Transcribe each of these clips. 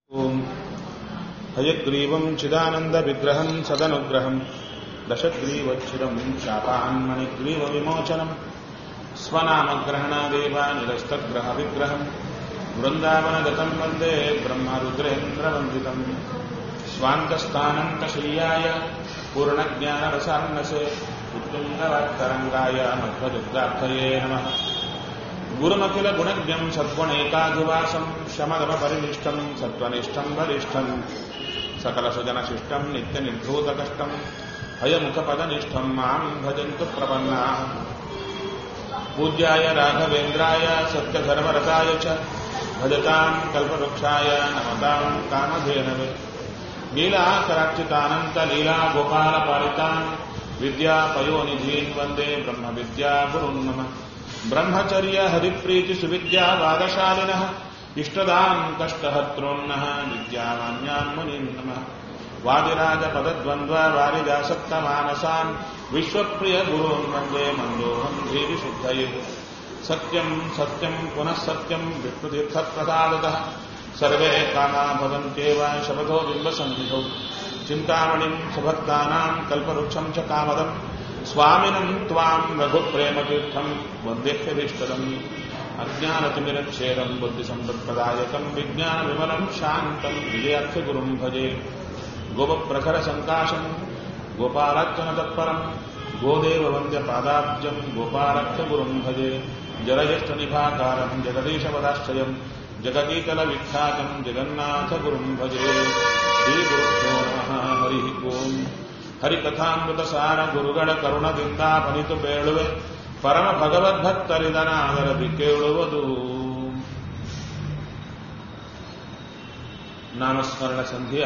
ॐ हयग्रीवं चिदानन्दविग्रहं सदनुग्रहं दशग्रीवच्छिदं शापान्मणिग्रीवविमोचनं स्वनामग्रहणादेव निरस्तग्रहविग्रहं वृन्दावनगतं वन्दे ब्रह्मरुद्रेन्द्रवन्दितम् स्वान्तस्थानन्तशय्याय पूर्णज्ञानरसान्नसे उत्तुङ्गवत्तरङ्गाय मध्वदुर्गार्थये नमः गुरुमखिल गुणज्ञं सद्गुणैकाधिवासं शमदमपरिनिष्ठं सत्त्वनिष्ठं वरिष्ठं सकलसुजनशिष्टं नित्यनिर्धूतकष्टं हयमुखपदनिष्ठं मां भजन्तु प्रपन्नाः पूज्याय राघवेन्द्राय सत्यधर्मरताय च भजतां कल्पवृक्षाय नमतां कामधेनवे लीलाकरार्चितानन्तलीलागोपालपालितान् विद्यापयोनिधीन् वन्दे ब्रह्मविद्यागुरुन् नमः ब्रह्मचर्य हरिप्रीति सुविद्या वादशालिनः इष्टदान् कष्टहत्रोन्नः विद्यामान्यान् मुनीन् नमः वादिराजपदद्वन्द्व वारिजासक्तमानसान् विश्वप्रिय गुरून् वन्दे मन्दोऽहम् धीविशुद्धये सत्यम् सत्यम् पुनः सत्यम् विष्णुतीर्थप्रसादतः सर्वे कामा भवन्त्येव शपथो बिम्बसन्निधौ चिन्तामणिम् सुभक्तानाम् कल्पवृक्षम् च कामदम् स्वामिनम् त्वाम् रघुप्रेमतीर्थम् वन्देह्यभीष्टदम् अज्ञानतिमिरच्छेदम् बुद्धिसम्पत्प्रदायकम् विज्ञानविमलम् शान्तम् विजयाख्यगुरुम् भजे गोपप्रखरसङ्काशम् गोपालर्चनतत्परम् गोदेववन्द्यपादाब्जम् गोपालर्थगुरुम् भजे जलज्येष्ठनिभाकारम् जगदीशपदाश्रयम् जगदीतलविख्यातम् जगन्नाथगुरुम् भजे श्रीगुरुभ्यो नमः हरिः ओम् ಹರಿಕಥಾಮೃತಸಾರ ಗುರುಗಳ ಕರುಣದಿಂದ ಪನಿತು ಬೇಳುವೆ ಪರಮ ಭಗವದ್ಭಕ್ತರಿದನಾದರದಿ ಕೇಳುವುದು ನಾಮಸ್ಮರಣ ಸಂಧಿಯ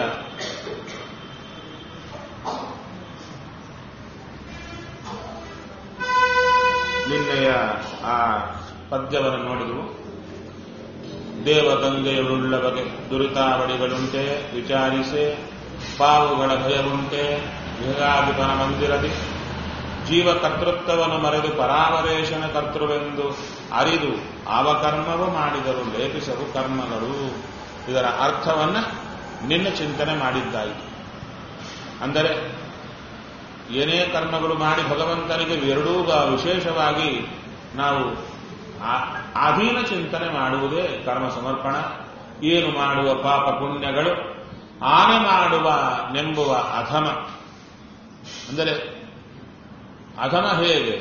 ನಿನ್ನೆಯ ಆ ಪದ್ಯವನ್ನು ನೋಡಿದವು ದೇವಗಂಗೆಯುಳ್ಳ ಬಗೆ ದುರಿತಾವಳಿಗಳುಂಟೆ ವಿಚಾರಿಸೆ ಪಾವುಗಳ ಭಯವುಂಟೆ ವಿಹಗಾಧಿಪನ ಮಂದಿರದಿ ಜೀವ ಕರ್ತೃತ್ವವನ್ನು ಮರೆದು ಪರಾಮರೇಶನ ಕರ್ತೃವೆಂದು ಅರಿದು ಆವ ಕರ್ಮವು ಮಾಡಿದರು ಲೇಪಿಸವು ಕರ್ಮಗಳು ಇದರ ಅರ್ಥವನ್ನ ನಿನ್ನ ಚಿಂತನೆ ಮಾಡಿದ್ದಾಯಿತು ಅಂದರೆ ಏನೇ ಕರ್ಮಗಳು ಮಾಡಿ ಭಗವಂತನಿಗೆ ಎರಡೂ ವಿಶೇಷವಾಗಿ ನಾವು ಅಧೀನ ಚಿಂತನೆ ಮಾಡುವುದೇ ಕರ್ಮ ಸಮರ್ಪಣ ಏನು ಮಾಡುವ ಪಾಪ ಪುಣ್ಯಗಳು ಆನೆ ಮಾಡುವ ನೆಂಬುವ ಅಧಮ ಅಂದರೆ ಅಧಮ ಹೇಗೆ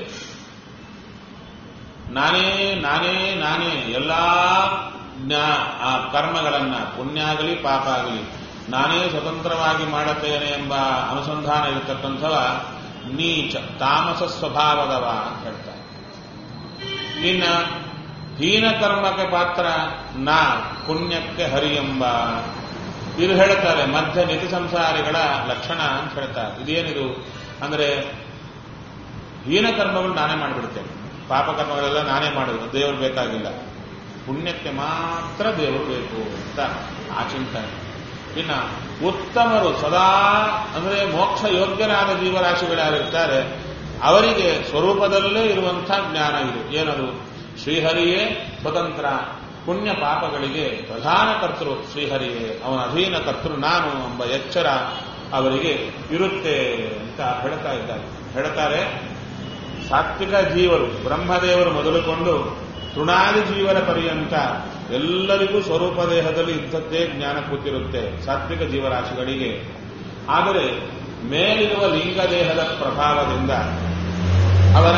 ನಾನೇ ನಾನೇ ನಾನೇ ಎಲ್ಲಾ ಆ ಕರ್ಮಗಳನ್ನ ಪುಣ್ಯ ಆಗಲಿ ಪಾಪ ಆಗಲಿ ನಾನೇ ಸ್ವತಂತ್ರವಾಗಿ ಮಾಡುತ್ತೇನೆ ಎಂಬ ಅನುಸಂಧಾನ ಇರತಕ್ಕಂಥವ ನೀಚ ತಾಮಸ ಸ್ವಭಾವದವ ಅಂತ ಹೇಳ್ತಾರೆ ಇನ್ನ ಹೀನ ಕರ್ಮಕ್ಕೆ ಪಾತ್ರ ನಾ ಪುಣ್ಯಕ್ಕೆ ಹರಿ ಎಂಬ ಇದು ಹೇಳ್ತಾರೆ ಮಧ್ಯ ನಿತಿ ಸಂಸಾರಿಗಳ ಲಕ್ಷಣ ಅಂತ ಹೇಳ್ತಾರೆ ಇದೇನಿದು ಅಂದ್ರೆ ಹೀನ ಕರ್ಮಗಳು ನಾನೇ ಮಾಡಿಬಿಡ್ತೇನೆ ಪಾಪ ಕರ್ಮಗಳೆಲ್ಲ ನಾನೇ ಮಾಡುವುದು ದೇವರು ಬೇಕಾಗಿಲ್ಲ ಪುಣ್ಯಕ್ಕೆ ಮಾತ್ರ ದೇವರು ಬೇಕು ಅಂತ ಆ ಚಿಂತನೆ ಇನ್ನ ಉತ್ತಮರು ಸದಾ ಅಂದ್ರೆ ಮೋಕ್ಷ ಯೋಗ್ಯರಾದ ಜೀವರಾಶಿಗಳ್ಯಾರಿರ್ತಾರೆ ಅವರಿಗೆ ಸ್ವರೂಪದಲ್ಲೇ ಇರುವಂತಹ ಜ್ಞಾನ ಇದು ಏನದು ಶ್ರೀಹರಿಯೇ ಸ್ವತಂತ್ರ ಪುಣ್ಯ ಪಾಪಗಳಿಗೆ ಪ್ರಧಾನ ಕರ್ತೃ ಶ್ರೀಹರಿಯೇ ಅವನ ಅಧೀನ ಕರ್ತೃ ನಾನು ಎಂಬ ಎಚ್ಚರ ಅವರಿಗೆ ಇರುತ್ತೆ ಅಂತ ಹೇಳ್ತಾ ಇದ್ದಾರೆ ಹೇಳ್ತಾರೆ ಸಾತ್ವಿಕ ಜೀವರು ಬ್ರಹ್ಮದೇವರು ಮೊದಲುಕೊಂಡು ತೃಣಾದಿ ಜೀವನ ಪರ್ಯಂತ ಎಲ್ಲರಿಗೂ ಸ್ವರೂಪ ದೇಹದಲ್ಲಿ ಇದ್ದದ್ದೇ ಜ್ಞಾನ ಕೂತಿರುತ್ತೆ ಸಾತ್ವಿಕ ಜೀವರಾಶಿಗಳಿಗೆ ಆದರೆ ಮೇಲಿರುವ ಲಿಂಗ ದೇಹದ ಪ್ರಭಾವದಿಂದ ಅವರ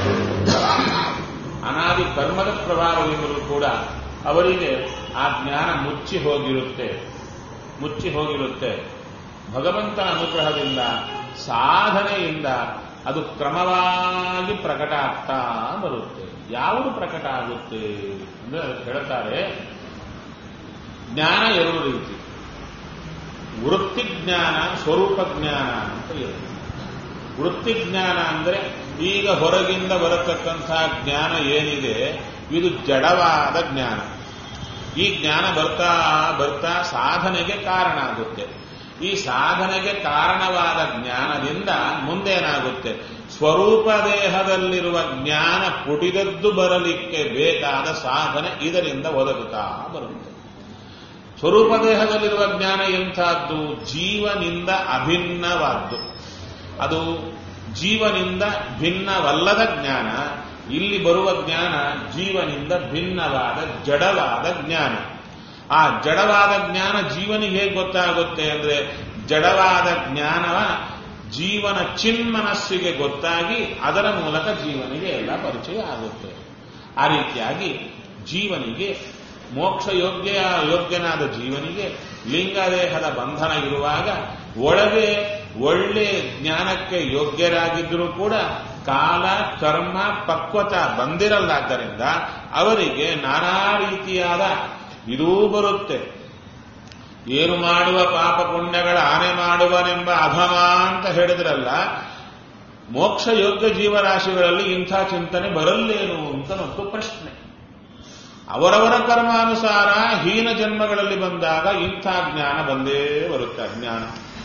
ಅನಾದಿ ಕರ್ಮದ ಪ್ರಭಾವದಿಂದಲೂ ಕೂಡ ಅವರಿಗೆ ಆ ಜ್ಞಾನ ಮುಚ್ಚಿ ಹೋಗಿರುತ್ತೆ ಮುಚ್ಚಿ ಹೋಗಿರುತ್ತೆ ಭಗವಂತನ ಅನುಗ್ರಹದಿಂದ ಸಾಧನೆಯಿಂದ ಅದು ಕ್ರಮವಾಗಿ ಪ್ರಕಟ ಆಗ್ತಾ ಬರುತ್ತೆ ಯಾವುದು ಪ್ರಕಟ ಆಗುತ್ತೆ ಅಂದ್ರೆ ಹೇಳ್ತಾರೆ ಜ್ಞಾನ ಎರಡು ರೀತಿ ವೃತ್ತಿ ಜ್ಞಾನ ಸ್ವರೂಪ ಜ್ಞಾನ ಅಂತ ಇರುತ್ತೆ ವೃತ್ತಿ ಜ್ಞಾನ ಅಂದ್ರೆ ಈಗ ಹೊರಗಿಂದ ಬರತಕ್ಕಂತಹ ಜ್ಞಾನ ಏನಿದೆ ಇದು ಜಡವಾದ ಜ್ಞಾನ ಈ ಜ್ಞಾನ ಬರ್ತಾ ಬರ್ತಾ ಸಾಧನೆಗೆ ಕಾರಣ ಆಗುತ್ತೆ ಈ ಸಾಧನೆಗೆ ಕಾರಣವಾದ ಜ್ಞಾನದಿಂದ ಮುಂದೇನಾಗುತ್ತೆ ಸ್ವರೂಪ ದೇಹದಲ್ಲಿರುವ ಜ್ಞಾನ ಪುಟಿದದ್ದು ಬರಲಿಕ್ಕೆ ಬೇಕಾದ ಸಾಧನೆ ಇದರಿಂದ ಒದಗುತ್ತಾ ಬರುತ್ತೆ ಸ್ವರೂಪ ದೇಹದಲ್ಲಿರುವ ಜ್ಞಾನ ಎಂಥದ್ದು ಜೀವನಿಂದ ಅಭಿನ್ನವಾದ್ದು ಅದು ಜೀವನಿಂದ ಭಿನ್ನವಲ್ಲದ ಜ್ಞಾನ ಇಲ್ಲಿ ಬರುವ ಜ್ಞಾನ ಜೀವನಿಂದ ಭಿನ್ನವಾದ ಜಡವಾದ ಜ್ಞಾನ ಆ ಜಡವಾದ ಜ್ಞಾನ ಜೀವನಿಗೆ ಹೇಗೆ ಗೊತ್ತಾಗುತ್ತೆ ಅಂದ್ರೆ ಜಡವಾದ ಜ್ಞಾನವ ಜೀವನ ಚಿನ್ಮನಸ್ಸಿಗೆ ಗೊತ್ತಾಗಿ ಅದರ ಮೂಲಕ ಜೀವನಿಗೆ ಎಲ್ಲ ಪರಿಚಯ ಆಗುತ್ತೆ ಆ ರೀತಿಯಾಗಿ ಜೀವನಿಗೆ ಮೋಕ್ಷ ಯೋಗ್ಯ ಯೋಗ್ಯನಾದ ಜೀವನಿಗೆ ಲಿಂಗದೇಹದ ಬಂಧನ ಇರುವಾಗ ಒಳಗೆ ಒಳ್ಳೆ ಜ್ಞಾನಕ್ಕೆ ಯೋಗ್ಯರಾಗಿದ್ದರೂ ಕೂಡ ಕಾಲ ಕರ್ಮ ಪಕ್ವತ ಬಂದಿರಲ್ಲಾದ್ದರಿಂದ ಅವರಿಗೆ ನಾನಾ ರೀತಿಯಾದ ಇದೂ ಬರುತ್ತೆ ಏನು ಮಾಡುವ ಪಾಪ ಪುಣ್ಯಗಳ ಆನೆ ಮಾಡುವನೆಂಬ ಅಧಮ ಅಂತ ಹೇಳಿದ್ರಲ್ಲ ಮೋಕ್ಷ ಯೋಗ್ಯ ಜೀವರಾಶಿಗಳಲ್ಲಿ ಇಂಥ ಚಿಂತನೆ ಬರಲ್ಲೇನು ಅಂತ ಮತ್ತು ಪ್ರಶ್ನೆ ಅವರವರ ಕರ್ಮಾನುಸಾರ ಹೀನ ಜನ್ಮಗಳಲ್ಲಿ ಬಂದಾಗ ಇಂಥ ಜ್ಞಾನ ಬಂದೇ ಬರುತ್ತೆ ಅಜ್ಞಾನ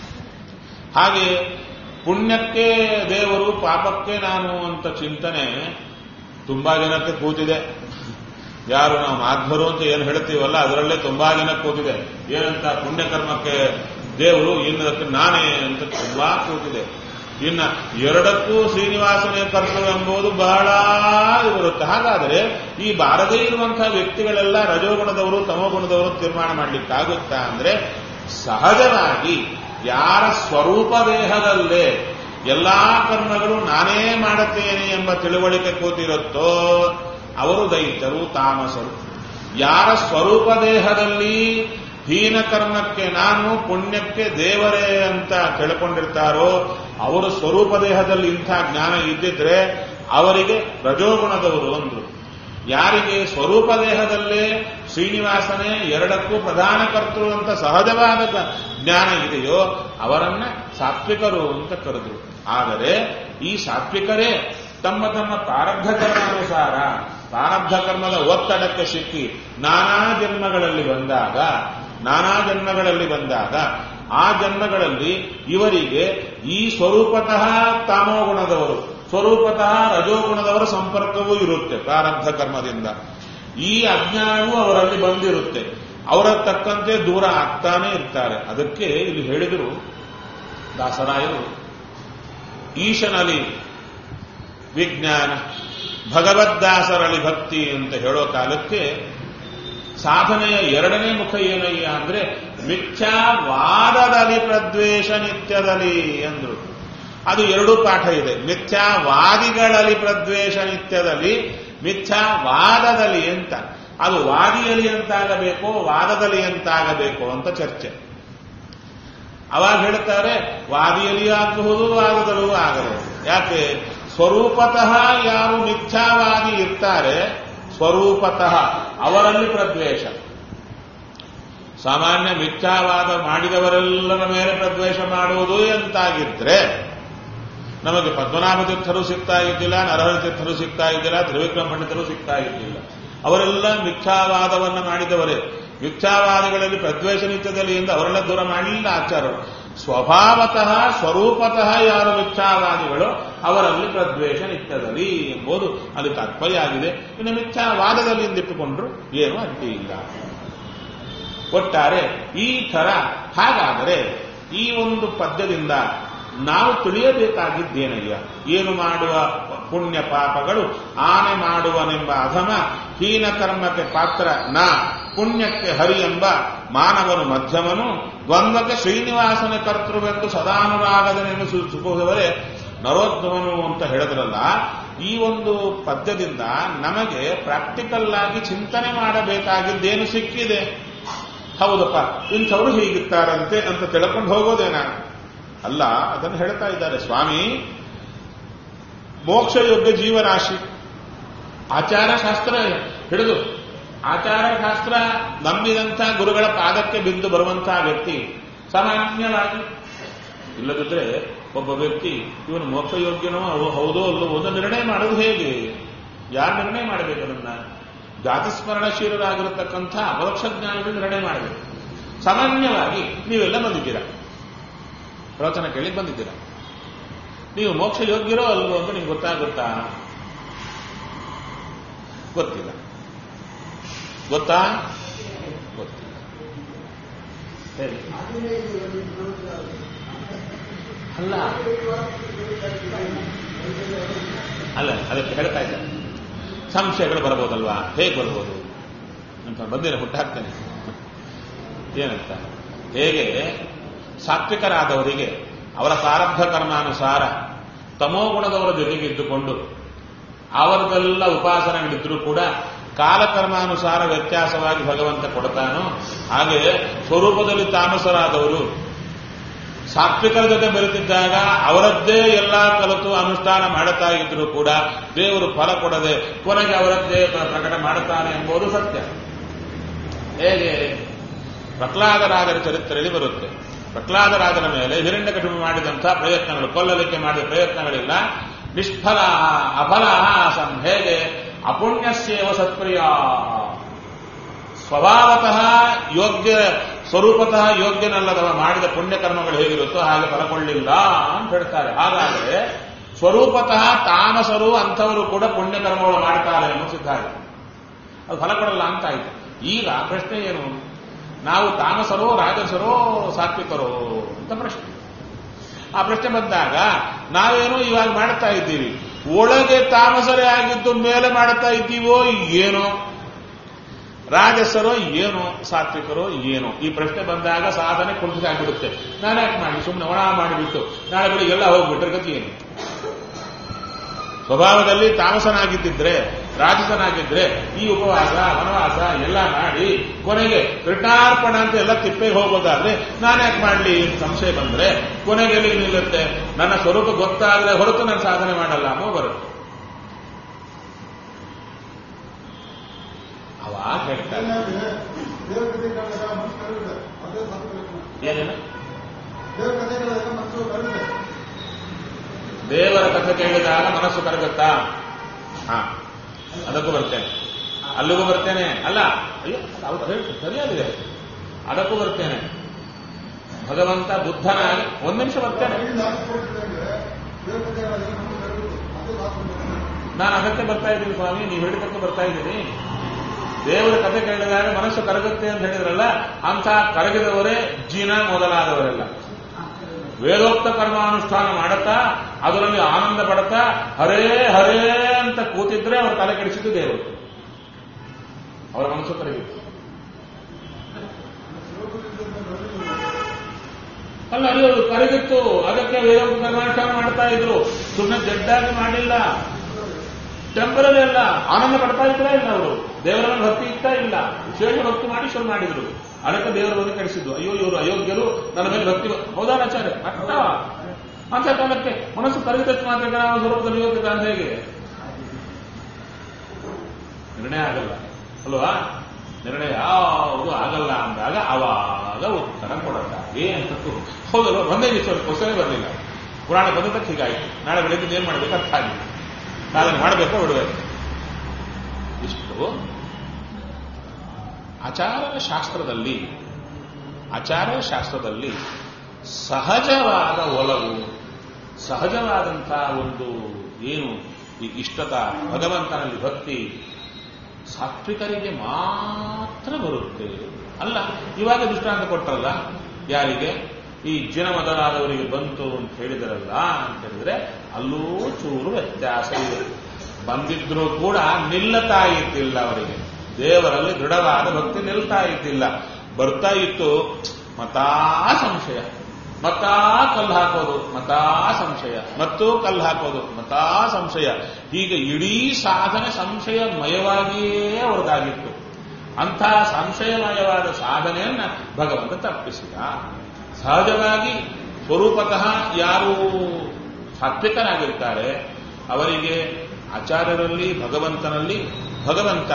ಹಾಗೆ ಪುಣ್ಯಕ್ಕೆ ದೇವರು ಪಾಪಕ್ಕೆ ನಾನು ಅಂತ ಚಿಂತನೆ ತುಂಬಾ ಜನಕ್ಕೆ ಕೂತಿದೆ ಯಾರು ನಾವು ಮಾಧ್ವರು ಅಂತ ಏನು ಹೇಳ್ತೀವಲ್ಲ ಅದರಲ್ಲೇ ತುಂಬಾ ಜನ ಕೂತಿದೆ ಏನಂತ ಪುಣ್ಯಕರ್ಮಕ್ಕೆ ದೇವರು ಇನ್ನದಕ್ಕೆ ನಾನೇ ಅಂತ ತುಂಬಾ ಕೂತಿದೆ ಇನ್ನ ಎರಡಕ್ಕೂ ಶ್ರೀನಿವಾಸನೇ ಕರ್ತವ್ಯ ಎಂಬುದು ಬಹಳ ಬರುತ್ತೆ ಹಾಗಾದರೆ ಈ ಬಾರದೇ ಇರುವಂತಹ ವ್ಯಕ್ತಿಗಳೆಲ್ಲ ರಜೋಗುಣದವರು ತಮೋಗುಣದವರು ತೀರ್ಮಾನ ಮಾಡ್ಲಿಕ್ಕಾಗುತ್ತಾ ಅಂದ್ರೆ ಸಹಜವಾಗಿ ಯಾರ ಸ್ವರೂಪ ದೇಹದಲ್ಲೇ ಎಲ್ಲಾ ಕರ್ಮಗಳು ನಾನೇ ಮಾಡುತ್ತೇನೆ ಎಂಬ ತಿಳುವಳಿಕೆ ಕೂತಿರುತ್ತೋ ಅವರು ದೈತ್ಯರು ತಾಮಸರು ಯಾರ ಸ್ವರೂಪ ದೇಹದಲ್ಲಿ ಹೀನ ಕರ್ಮಕ್ಕೆ ನಾನು ಪುಣ್ಯಕ್ಕೆ ದೇವರೇ ಅಂತ ತಿಳ್ಕೊಂಡಿರ್ತಾರೋ ಅವರು ಸ್ವರೂಪ ದೇಹದಲ್ಲಿ ಇಂಥ ಜ್ಞಾನ ಇದ್ದಿದ್ರೆ ಅವರಿಗೆ ರಜೋಗುಣದವರು ಅಂದ್ರು ಯಾರಿಗೆ ಸ್ವರೂಪ ದೇಹದಲ್ಲೇ ಶ್ರೀನಿವಾಸನೇ ಎರಡಕ್ಕೂ ಪ್ರಧಾನ ಕರ್ತೃ ಅಂತ ಸಹಜವಾದ ಜ್ಞಾನ ಇದೆಯೋ ಅವರನ್ನ ಸಾತ್ವಿಕರು ಅಂತ ಕರೆದ್ರು ಆದರೆ ಈ ಸಾತ್ವಿಕರೇ ತಮ್ಮ ತಮ್ಮ ಪ್ರಾರಬ್ಧ ಕರ್ಮಾನುಸಾರ ಪ್ರಾರಬ್ಧ ಕರ್ಮದ ಒತ್ತಡಕ್ಕೆ ಸಿಕ್ಕಿ ನಾನಾ ಜನ್ಮಗಳಲ್ಲಿ ಬಂದಾಗ ನಾನಾ ಜನ್ಮಗಳಲ್ಲಿ ಬಂದಾಗ ಆ ಜನ್ಮಗಳಲ್ಲಿ ಇವರಿಗೆ ಈ ಸ್ವರೂಪತಃ ತಾಮೋಗುಣದವರು ಸ್ವರೂಪತಃ ರಜೋಗುಣದವರ ಸಂಪರ್ಕವೂ ಇರುತ್ತೆ ಪ್ರಾರಬ್ಧ ಕರ್ಮದಿಂದ ಈ ಅಜ್ಞಾನವೂ ಅವರಲ್ಲಿ ಬಂದಿರುತ್ತೆ ಅವರ ತಕ್ಕಂತೆ ದೂರ ಆಗ್ತಾನೆ ಇರ್ತಾರೆ ಅದಕ್ಕೆ ಇಲ್ಲಿ ಹೇಳಿದರು ದಾಸರಾಯರು ಈಶನಲ್ಲಿ ವಿಜ್ಞಾನ ಭಗವದ್ದಾಸರಳಿ ಭಕ್ತಿ ಅಂತ ಹೇಳೋ ಕಾಲಕ್ಕೆ ಸಾಧನೆಯ ಎರಡನೇ ಮುಖ ಏನಯ್ಯ ಅಂದ್ರೆ ಮಿಥ್ಯಾವಾದದಲ್ಲಿ ಪ್ರದ್ವೇಷ ನಿತ್ಯದಲ್ಲಿ ಅಂದ್ರು ಅದು ಎರಡೂ ಪಾಠ ಇದೆ ಮಿಥ್ಯಾವಾದಿಗಳಲ್ಲಿ ಪ್ರದ್ವೇಷ ನಿತ್ಯದಲ್ಲಿ ಮಿಥ್ಯಾವಾದದಲ್ಲಿ ಅಂತ ಅದು ವಾದಿಯಲ್ಲಿ ಎಂತಾಗಬೇಕು ವಾದದಲ್ಲಿ ಎಂತಾಗಬೇಕು ಅಂತ ಚರ್ಚೆ ಅವಾಗ ಹೇಳ್ತಾರೆ ವಾದಿಯಲ್ಲಿ ಆಗಬಹುದು ವಾದದಲ್ಲೂ ಆಗಬಹುದು ಯಾಕೆ ಸ್ವರೂಪತಃ ಯಾರು ಮಿಥ್ಯಾವಾದಿ ಇರ್ತಾರೆ ಸ್ವರೂಪತಃ ಅವರಲ್ಲಿ ಪ್ರದ್ವೇಷ ಸಾಮಾನ್ಯ ಮಿಥ್ಯಾವಾದ ಮಾಡಿದವರೆಲ್ಲರ ಮೇಲೆ ಪ್ರದ್ವೇಷ ಮಾಡುವುದು ಎಂತಾಗಿದ್ರೆ ನಮಗೆ ಪದ್ಮನಾಭ ತೀರ್ಥರು ಸಿಗ್ತಾ ಇದ್ದಿಲ್ಲ ನರಹರ ತೀರ್ಥರು ಸಿಗ್ತಾ ಇದ್ದಿಲ್ಲ ತ್ರಿವಿಕ್ರಮ ಪಂಡಿತರು ಸಿಗ್ತಾ ಇದ್ದಿಲ್ಲ ಅವರೆಲ್ಲ ಮಿಥ್ಯಾವಾದವನ್ನು ಮಾಡಿದವರೇ ಮಿಥ್ಯಾವಾದಿಗಳಲ್ಲಿ ಪ್ರದ್ವೇಷ ನಿತ್ಯದಲ್ಲಿ ಎಂದು ಅವರೆಲ್ಲ ದೂರ ಮಾಡಲಿಲ್ಲ ಆಚಾರ್ಯರು ಸ್ವಭಾವತಃ ಸ್ವರೂಪತಃ ಯಾರು ಮಿಥ್ಯಾವಾದಿಗಳು ಅವರಲ್ಲಿ ಪ್ರದ್ವೇಷ ನಿತ್ಯದಲ್ಲಿ ಎಂಬುದು ಅಲ್ಲಿ ತಾತ್ಪರ್ಯ ಆಗಿದೆ ಇನ್ನು ಮಿಥ್ಯಾವಾದದಲ್ಲಿ ಎಂದಿಟ್ಟುಕೊಂಡ್ರು ಏನೂ ಅಡ್ಡಿ ಇಲ್ಲ ಒಟ್ಟಾರೆ ಈ ತರ ಹಾಗಾದರೆ ಈ ಒಂದು ಪದ್ಯದಿಂದ ನಾವು ತಿಳಿಯಬೇಕಾಗಿದ್ದೇನಯ್ಯ ಏನು ಮಾಡುವ ಪುಣ್ಯ ಪಾಪಗಳು ಆನೆ ಮಾಡುವನೆಂಬ ಅಧಮ ಹೀನ ಕರ್ಮಕ್ಕೆ ಪಾತ್ರ ನ ಪುಣ್ಯಕ್ಕೆ ಹರಿ ಎಂಬ ಮಾನವನು ಮಧ್ಯಮನು ದ್ವಂದ್ವಕ್ಕೆ ಶ್ರೀನಿವಾಸನ ಕರ್ತೃವೆಂದು ಸದಾನುರಾಗದನೆಂದು ಸೂಚಿಸುವವರೇ ನರೋದ್ಧವನು ಅಂತ ಹೇಳಿದ್ರಲ್ಲ ಈ ಒಂದು ಪದ್ಯದಿಂದ ನಮಗೆ ಪ್ರಾಕ್ಟಿಕಲ್ ಆಗಿ ಚಿಂತನೆ ಮಾಡಬೇಕಾಗಿದ್ದೇನು ಸಿಕ್ಕಿದೆ ಹೌದಪ್ಪ ಇಂಥವ್ರು ಹೀಗಿರ್ತಾರಂತೆ ಅಂತ ತಿಳ್ಕೊಂಡು ಹೋಗೋದೇನ ಅಲ್ಲ ಅದನ್ನು ಹೇಳ್ತಾ ಇದ್ದಾರೆ ಸ್ವಾಮಿ ಮೋಕ್ಷಯೋಗ್ಯ ಜೀವರಾಶಿ ಆಚಾರ ಶಾಸ್ತ್ರ ಹಿಡಿದು ಆಚಾರ ಶಾಸ್ತ್ರ ನಂಬಿದಂಥ ಗುರುಗಳ ಪಾದಕ್ಕೆ ಬಿದ್ದು ಬರುವಂತಹ ವ್ಯಕ್ತಿ ಸಾಮಾನ್ಯವಾಗಿ ಇಲ್ಲದಿದ್ರೆ ಒಬ್ಬ ವ್ಯಕ್ತಿ ಇವನು ಮೋಕ್ಷಯೋಗ್ಯನೋ ಹೌದೋ ಅಲ್ಲೋ ಒಂದು ನಿರ್ಣಯ ಮಾಡೋದು ಹೇಗೆ ಯಾರು ನಿರ್ಣಯ ಮಾಡಬೇಕು ಅದನ್ನ ಜಾತಿಸ್ಮರಣಶೀಲರಾಗಿರತಕ್ಕಂಥ ಅಪರೋಕ್ಷ ಜ್ಞಾನಿಗಳು ನಿರ್ಣಯ ಮಾಡಬೇಕು ಸಾಮಾನ್ಯವಾಗಿ ನೀವೆಲ್ಲ ಬಂದಿದ್ದೀರಾ ಪ್ರವಚನ ಕೇಳಿ ಬಂದಿದ್ದೀರಾ ನೀವು ಮೋಕ್ಷ ಯೋಗ್ಯರೋ ಅಲ್ವೋ ಅಂತ ನಿಮ್ಗೆ ಗೊತ್ತಾಗುತ್ತಾ ಗೊತ್ತಿಲ್ಲ ಗೊತ್ತಾ ಗೊತ್ತಿಲ್ಲ ಹೇಳಿ ಅಲ್ಲ ಅಲ್ಲ ಅದಕ್ಕೆ ಹೇಳ್ತಾ ಇದ್ದಾರೆ ಸಂಶಯಗಳು ಬರ್ಬೋದಲ್ವಾ ಹೇಗೆ ಬರ್ಬೋದು ಅಂತ ಬಂದಿರ ಹುಟ್ಟಾಕ್ತೇನೆ ಏನಂತ ಹೇಗೆ ಸಾತ್ವಿಕರಾದವರಿಗೆ ಅವರ ಪ್ರಾರಬ್ಧ ಕರ್ಮಾನುಸಾರ ತಮೋಗುಣದವರ ಜೊತೆಗೆ ಇದ್ದುಕೊಂಡು ಅವರದೆಲ್ಲ ಉಪಾಸನೆಗಳಿದ್ರೂ ಕೂಡ ಕಾಲಕರ್ಮಾನುಸಾರ ವ್ಯತ್ಯಾಸವಾಗಿ ಭಗವಂತ ಕೊಡ್ತಾನೋ ಹಾಗೆ ಸ್ವರೂಪದಲ್ಲಿ ತಾಮಸರಾದವರು ಸಾತ್ವಿಕರ ಜೊತೆ ಬೆರೆತಿದ್ದಾಗ ಅವರದ್ದೇ ಎಲ್ಲ ಕಲಿತು ಅನುಷ್ಠಾನ ಮಾಡುತ್ತಾ ಇದ್ರೂ ಕೂಡ ದೇವರು ಫಲ ಕೊಡದೆ ಕೊನೆಗೆ ಅವರದ್ದೇ ಪ್ರಕಟ ಮಾಡುತ್ತಾನೆ ಎಂಬುದು ಸತ್ಯ ಹೇಗೆ ಪ್ರಹ್ಲಾದರಾಜರ ಚರಿತ್ರೆಯಲ್ಲಿ ಬರುತ್ತೆ ಪ್ರಹ್ಲಾದರಾಜನ ಮೇಲೆ ಹಿರಣ್ಯಕಟುಂಬ ಮಾಡಿದಂತಹ ಪ್ರಯತ್ನಗಳು ಕೊಲ್ಲಲಿಕ್ಕೆ ಮಾಡಿದ ಪ್ರಯತ್ನಗಳಿಲ್ಲ ನಿಷ್ಫಲ ಅಫಲ ಆಸನ್ ಹೇಗೆ ಅಪುಣ್ಯಸ್ಯೇವ ಸತ್ಪ್ರಿಯ ಸ್ವಭಾವತಃ ಯೋಗ್ಯ ಸ್ವರೂಪತಃ ಯೋಗ್ಯನಲ್ಲದವ ಮಾಡಿದ ಪುಣ್ಯಕರ್ಮಗಳು ಹೇಗಿರುತ್ತೋ ಹಾಗೆ ಫಲಕೊಳ್ಳಿಲ್ಲ ಅಂತ ಹೇಳ್ತಾರೆ ಹಾಗಾದರೆ ಸ್ವರೂಪತಃ ತಾಮಸರು ಅಂಥವರು ಕೂಡ ಪುಣ್ಯಕರ್ಮಗಳು ಮಾಡ್ತಾರೆ ಅನ್ನೋ ಸಿದ್ಧಾಂತ ಅದು ಫಲ ಕೊಡಲ್ಲ ಅಂತ ಆಯ್ತು ಈಗ ಪ್ರಶ್ನೆ ಏನು ನಾವು ತಾಮಸರೋ ರಾಜಸರೋ ಸಾತ್ವಿಕರೋ ಅಂತ ಪ್ರಶ್ನೆ ಆ ಪ್ರಶ್ನೆ ಬಂದಾಗ ನಾವೇನೋ ಇವಾಗ ಮಾಡ್ತಾ ಇದ್ದೀವಿ ಒಳಗೆ ತಾಮಸರೇ ಆಗಿದ್ದು ಮೇಲೆ ಮಾಡ್ತಾ ಇದ್ದೀವೋ ಏನೋ ರಾಜಸರೋ ಏನೋ ಸಾತ್ವಿಕರೋ ಏನೋ ಈ ಪ್ರಶ್ನೆ ಬಂದಾಗ ಸಾಧನೆ ಕುಂಠಿತಾಗ್ಬಿಡುತ್ತೆ ನಾನು ಯಾಕೆ ಮಾಡಿ ಸುಮ್ಮನೆ ಒಣ ಮಾಡಿಬಿಟ್ಟು ನಾಳೆ ಬೆಳಿಗ್ಗೆ ಎಲ್ಲ ಹೋಗ್ಬಿಟ್ರೆ ಗತಿ ಏನು ಸ್ವಭಾವದಲ್ಲಿ ತಾಮಸನಾಗಿದ್ದಿದ್ರೆ ರಾಜಸನಾಗಿದ್ರೆ ಈ ಉಪವಾಸ ವನವಾಸ ಎಲ್ಲ ಮಾಡಿ ಕೊನೆಗೆ ಕೃಷ್ಣಾರ್ಪಣ ಅಂತ ಎಲ್ಲ ತಿಪ್ಪೆಗೆ ಹೋಗೋದಾದ್ರೆ ನಾನು ಯಾಕೆ ಮಾಡಲಿ ಸಂಶಯ ಬಂದ್ರೆ ಕೊನೆಗೆ ಎಲ್ಲಿಗೆ ನಿಲ್ಲುತ್ತೆ ನನ್ನ ಸ್ವರೂಪ ಗೊತ್ತಾದ್ರೆ ಹೊರತು ನಾನು ಸಾಧನೆ ಮಾಡಲ್ಲ ಅನ್ನೋ ಬರುತ್ತೆ ಅವಾಗ ಹೇಳ್ತಾರೆ ಏನೇನು ದೇವರ ಕಥೆ ಕೇಳಿದಾಗ ಮನಸ್ಸು ಕರಗುತ್ತಾ ಹಾ ಅದಕ್ಕೂ ಬರ್ತೇನೆ ಅಲ್ಲಿಗೂ ಬರ್ತೇನೆ ಅಲ್ಲ ಅಯ್ಯೋ ಅವ್ರು ಹೇಳ್ತಾರೆ ಸರಿಯಾಗಿದೆ ಅದಕ್ಕೂ ಬರ್ತೇನೆ ಭಗವಂತ ಬುದ್ಧನಾಗಿ ಒಂದ್ ನಿಮಿಷ ಬರ್ತೇನೆ ನಾನು ಅದಕ್ಕೆ ಬರ್ತಾ ಇದ್ದೀನಿ ಸ್ವಾಮಿ ನೀವು ಹೇಳಿದಕ್ಕೆ ಬರ್ತಾ ಇದ್ದೀನಿ ದೇವರ ಕಥೆ ಕೇಳಿದಾಗ ಮನಸ್ಸು ಕರಗುತ್ತೆ ಅಂತ ಹೇಳಿದ್ರಲ್ಲ ಅಂತ ಕರಗಿದವರೇ ಜಿನ ಮೊದಲಾದವರೆಲ್ಲ ವೇದೋಕ್ತ ಕರ್ಮಾನುಷ್ಠಾನ ಮಾಡುತ್ತಾ ಅದರಲ್ಲಿ ಆನಂದ ಪಡುತ್ತಾ ಹರೇ ಹರೇ ಅಂತ ಕೂತಿದ್ರೆ ಅವ್ರ ತಲೆ ಕೆಡಿಸಿದ್ದು ದೇವರು ಅವರ ಮನಸ್ಸು ಕರಗಿತ್ತು ಅಲ್ಲ ಅದು ಕರಗಿತ್ತು ಅದಕ್ಕೆ ವೇದೋಕ್ತ ಕರ್ಮಾನುಷ್ಠಾನ ಮಾಡ್ತಾ ಇದ್ರು ಸುಮ್ಮನೆ ಜಡ್ಡಾಗಿ ಮಾಡಿಲ್ಲ ಟೆಂಪರರಿ ಅಲ್ಲ ಆನಂದ ಪಡ್ತಾ ಇದ್ರಾ ಇಲ್ಲ ಅವರು ದೇವರ ಮೇಲೆ ಭಕ್ತಿ ಇತ್ತಾ ಇಲ್ಲ ವಿಶೇಷ ಭಕ್ತಿ ಮಾಡಿ ಶುರು ಮಾಡಿದ್ರು ಅದಕ್ಕೆ ದೇವರ ಬಗ್ಗೆ ಕಳಿಸಿದ್ದು ಅಯ್ಯೋ ಇವರು ಅಯೋಗ್ಯರು ನನ್ನ ಮೇಲೆ ಭಕ್ತಿ ಹೌದಾ ಆಚಾರ್ಯ ಅಷ್ಟ ಅಂತ ಕಾಲಕ್ಕೆ ಮನಸ್ಸು ಕರಗಿದಷ್ಟು ಮಾತ್ರ ನಾವು ಸ್ವರೂಪದಲ್ಲಿ ಯೋಗ್ಯತೆ ಅಂತ ಹೇಗೆ ನಿರ್ಣಯ ಆಗಲ್ಲ ಅಲ್ವಾ ನಿರ್ಣಯ ಯಾವುದು ಆಗಲ್ಲ ಅಂದಾಗ ಅವಾಗ ಉತ್ತರ ಕೊಡಕ್ಕಾಗಿ ಹೌದಲ್ವ ಒಂದೇ ದಿವಸ ಕ್ವಶನೇ ಬರಲಿಲ್ಲ ಪುರಾಣ ಬಂದದಕ್ಕೆ ಹೀಗಾಯ್ತು ನಾಳೆ ಬೆಳಿಗ್ಗೆ ಏನ್ ಮಾಡ್ಬೇಕು ಅರ್ಥ ಆಗಿಲ್ಲ ಸಾಧನೆ ಮಾಡಬೇಕು ಬಿಡಬೇಕು ಇಷ್ಟು ಆಚಾರ ಶಾಸ್ತ್ರದಲ್ಲಿ ಆಚಾರ ಶಾಸ್ತ್ರದಲ್ಲಿ ಸಹಜವಾದ ಒಲವು ಸಹಜವಾದಂತಹ ಒಂದು ಏನು ಈ ಇಷ್ಟತ ಭಗವಂತನಲ್ಲಿ ಭಕ್ತಿ ಸಾತ್ವಿಕರಿಗೆ ಮಾತ್ರ ಬರುತ್ತೆ ಅಲ್ಲ ಇವಾಗ ದೃಷ್ಟಾಂತ ಕೊಟ್ಟರಲ್ಲ ಯಾರಿಗೆ ಈ ಜಿನ ಮೊದಲಾದವರಿಗೆ ಬಂತು ಅಂತ ಹೇಳಿದರಲ್ಲ ಅಂತ ಹೇಳಿದ್ರೆ ಅಲ್ಲೂ ಚೂರು ವ್ಯತ್ಯಾಸ ಇದೆ ಬಂದಿದ್ರೂ ಕೂಡ ನಿಲ್ಲತಾ ಇದ್ದಿಲ್ಲ ಅವರಿಗೆ ದೇವರಲ್ಲಿ ದೃಢವಾದ ಭಕ್ತಿ ನಿಲ್ತಾ ಇದ್ದಿಲ್ಲ ಬರ್ತಾ ಇತ್ತು ಮತಾ ಸಂಶಯ ಮತಾ ಕಲ್ಲು ಹಾಕೋದು ಮತಾ ಸಂಶಯ ಮತ್ತು ಕಲ್ಲು ಹಾಕೋದು ಮತಾ ಸಂಶಯ ಹೀಗೆ ಇಡೀ ಸಾಧನೆ ಸಂಶಯಮಯವಾಗಿಯೇ ಅವ್ರದ್ದಾಗಿತ್ತು ಅಂಥ ಸಂಶಯಮಯವಾದ ಸಾಧನೆಯನ್ನ ಭಗವಂತ ತಪ್ಪಿಸಿದ ಸಹಜವಾಗಿ ಸ್ವರೂಪತಃ ಯಾರು ಸಾತ್ವಿಕರಾಗಿರ್ತಾರೆ ಅವರಿಗೆ ಆಚಾರ್ಯರಲ್ಲಿ ಭಗವಂತನಲ್ಲಿ ಭಗವಂತ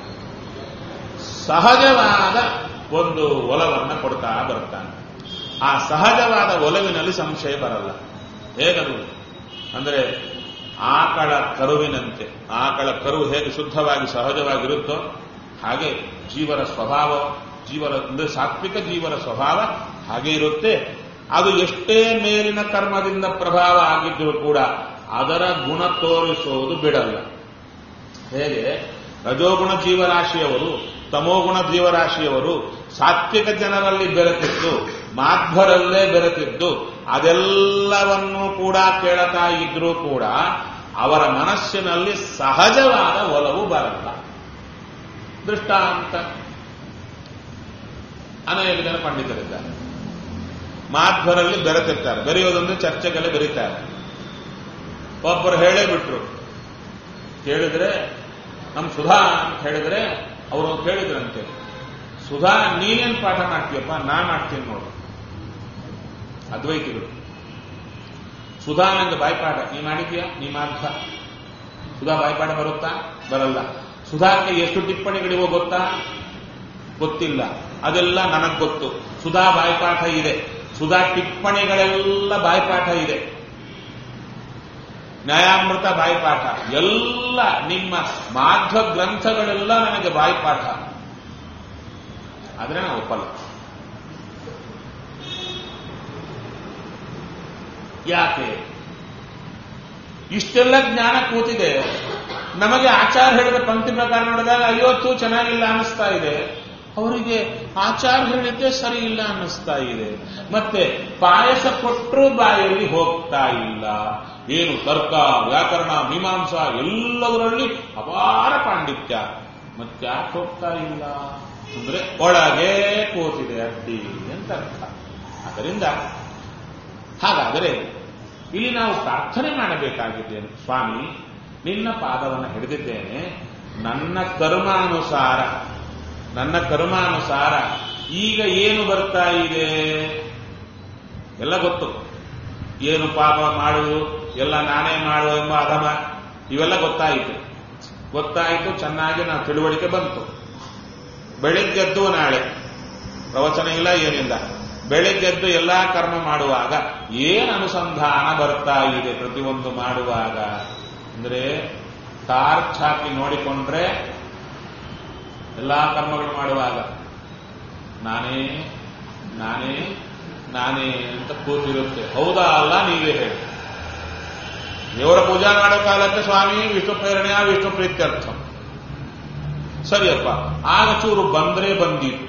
ಸಹಜವಾದ ಒಂದು ಒಲವನ್ನ ಕೊಡ್ತಾ ಬರ್ತಾನೆ ಆ ಸಹಜವಾದ ಒಲವಿನಲ್ಲಿ ಸಂಶಯ ಬರಲ್ಲ ಹೇಗದು ಅಂದ್ರೆ ಆಕಳ ಕರುವಿನಂತೆ ಆಕಳ ಕರು ಹೇಗೆ ಶುದ್ಧವಾಗಿ ಸಹಜವಾಗಿರುತ್ತೋ ಹಾಗೆ ಜೀವರ ಸ್ವಭಾವ ಜೀವರ ಅಂದ್ರೆ ಸಾತ್ವಿಕ ಜೀವರ ಸ್ವಭಾವ ಹಾಗೆ ಇರುತ್ತೆ ಅದು ಎಷ್ಟೇ ಮೇಲಿನ ಕರ್ಮದಿಂದ ಪ್ರಭಾವ ಆಗಿದ್ದರೂ ಕೂಡ ಅದರ ಗುಣ ತೋರಿಸುವುದು ಬಿಡಲ್ಲ ಹೇಗೆ ರಜೋಗುಣ ಜೀವರಾಶಿಯವರು ತಮೋಗುಣ ಜೀವರಾಶಿಯವರು ಸಾತ್ವಿಕ ಜನರಲ್ಲಿ ಬೆರೆತಿದ್ದು ಮಾಧ್ವರಲ್ಲೇ ಬೆರೆತಿದ್ದು ಅದೆಲ್ಲವನ್ನೂ ಕೂಡ ಕೇಳತಾ ಇದ್ರೂ ಕೂಡ ಅವರ ಮನಸ್ಸಿನಲ್ಲಿ ಸಹಜವಾದ ಒಲವು ಬರಲ್ಲ ದೃಷ್ಟಾಂತ ಅನೇಕ ಜನ ಪಂಡಿತರಿದ್ದಾರೆ ಮಾಧ್ವರಲ್ಲಿ ಬೆರೆತಿರ್ತಾರೆ ಬೆರೆಯೋದೊಂದು ಚರ್ಚೆಗಳಲ್ಲಿ ಬೆರೀತಾರೆ ಒಬ್ಬರು ಹೇಳೇ ಬಿಟ್ರು ಕೇಳಿದ್ರೆ ನಮ್ ಸುಧಾ ಅಂತ ಹೇಳಿದ್ರೆ ಅವರು ಕೇಳಿದ್ರಂತೆ ಸುಧಾ ನೀನೇನ್ ಪಾಠ ಮಾಡ್ತೀಯಪ್ಪ ನಾ ಮಾಡ್ತೀನಿ ನೋಡು ಅದ್ವೈತಿಗಳು ಸುಧಾ ನಂಗೆ ಬಾಯ್ಪಾಠ ನೀ ಮಾಡಿದ್ಯಾ ನೀ ಮಾಧ್ವ ಸುಧಾ ಬಾಯ್ಪಾಠ ಬರುತ್ತಾ ಬರಲ್ಲ ಸುಧಾಕ್ಕೆ ಎಷ್ಟು ಟಿಪ್ಪಣಿಗಳಿವೋ ಗೊತ್ತಾ ಗೊತ್ತಿಲ್ಲ ಅದೆಲ್ಲ ನನಗ್ ಗೊತ್ತು ಸುಧಾ ಬಾಯ್ಪಾಠ ಇದೆ ಸುಧಾ ಟಿಪ್ಪಣಿಗಳೆಲ್ಲ ಬಾಯ್ಪಾಠ ಇದೆ ನ್ಯಾಯಾಮೃತ ಬಾಯ್ಪಾಠ ಎಲ್ಲ ನಿಮ್ಮ ಮಾಧ್ವ ಗ್ರಂಥಗಳೆಲ್ಲ ನನಗೆ ಬಾಯ್ಪಾಠ ಆದ್ರೆ ನಾನು ಒಪ್ಪಲ್ಲ ಯಾಕೆ ಇಷ್ಟೆಲ್ಲ ಜ್ಞಾನ ಕೂತಿದೆ ನಮಗೆ ಆಚಾರ ಹೇಳಿದ ಪಂಕ್ತಿ ಪ್ರಕಾರ ನೋಡಿದಾಗ ಐವತ್ತು ಚೆನ್ನಾಗಿಲ್ಲ ಅನ್ನಿಸ್ತಾ ಇದೆ ಅವರಿಗೆ ಆಚಾರ ಹೇಳಿದ್ದೆ ಸರಿ ಇಲ್ಲ ಅನ್ನಿಸ್ತಾ ಇದೆ ಮತ್ತೆ ಪಾಯಸ ಕೊಟ್ಟರು ಬಾಯಲ್ಲಿ ಹೋಗ್ತಾ ಇಲ್ಲ ಏನು ತರ್ಕ ವ್ಯಾಕರಣ ಮೀಮಾಂಸ ಎಲ್ಲದರಲ್ಲಿ ಅಪಾರ ಪಾಂಡಿತ್ಯ ಮತ್ತೆ ಯಾಕೆ ಹೋಗ್ತಾ ಇಲ್ಲ ಅಂದ್ರೆ ಒಳಗೆ ಕೂತಿದೆ ಅಡ್ಡಿ ಅಂತ ಅರ್ಥ ಅದರಿಂದ ಹಾಗಾದರೆ ಇಲ್ಲಿ ನಾವು ಪ್ರಾರ್ಥನೆ ಮಾಡಬೇಕಾಗಿದ್ದೇನೆ ಸ್ವಾಮಿ ನಿನ್ನ ಪಾದವನ್ನು ಹಿಡಿದಿದ್ದೇನೆ ನನ್ನ ಕರ್ಮಾನುಸಾರ ನನ್ನ ಕರ್ಮಾನುಸಾರ ಈಗ ಏನು ಬರ್ತಾ ಇದೆ ಎಲ್ಲ ಗೊತ್ತು ಏನು ಪಾಪ ಮಾಡುವುದು ಎಲ್ಲ ನಾನೇ ಮಾಡುವ ಎಂಬ ಅಧಮ ಇವೆಲ್ಲ ಗೊತ್ತಾಯಿತು ಗೊತ್ತಾಯಿತು ಚೆನ್ನಾಗಿ ನಾವು ತಿಳುವಳಿಕೆ ಬಂತು ಬೆಳಿಗ್ಗೆದ್ದು ನಾಳೆ ಪ್ರವಚನ ಇಲ್ಲ ಏನಿಲ್ಲ ಬೆಳಿಗ್ಗೆದ್ದು ಎಲ್ಲಾ ಕರ್ಮ ಮಾಡುವಾಗ ಏನು ಅನುಸಂಧಾನ ಬರ್ತಾ ಇದೆ ಪ್ರತಿಯೊಂದು ಮಾಡುವಾಗ ಅಂದ್ರೆ ಟಾರ್ಚ್ ಹಾಕಿ ನೋಡಿಕೊಂಡ್ರೆ ಎಲ್ಲಾ ಕರ್ಮಗಳು ಮಾಡುವಾಗ ನಾನೇ ನಾನೇ ನಾನೇ ಅಂತ ಕೂತಿರುತ್ತೆ ಹೌದಾ ಅಲ್ಲ ನೀವೇ ಹೇಳಿ ದೇವರ ಪೂಜಾ ಮಾಡೋ ಕಾಲಕ್ಕೆ ಸ್ವಾಮಿ ವಿಷ್ಣು ಪ್ರೇರಣೆಯ ವಿಷ್ಣು ಪ್ರೀತ್ಯರ್ಥ ಸರಿಯಪ್ಪ ಆಗ ಚೂರು ಬಂದ್ರೆ ಬಂದಿತ್ತು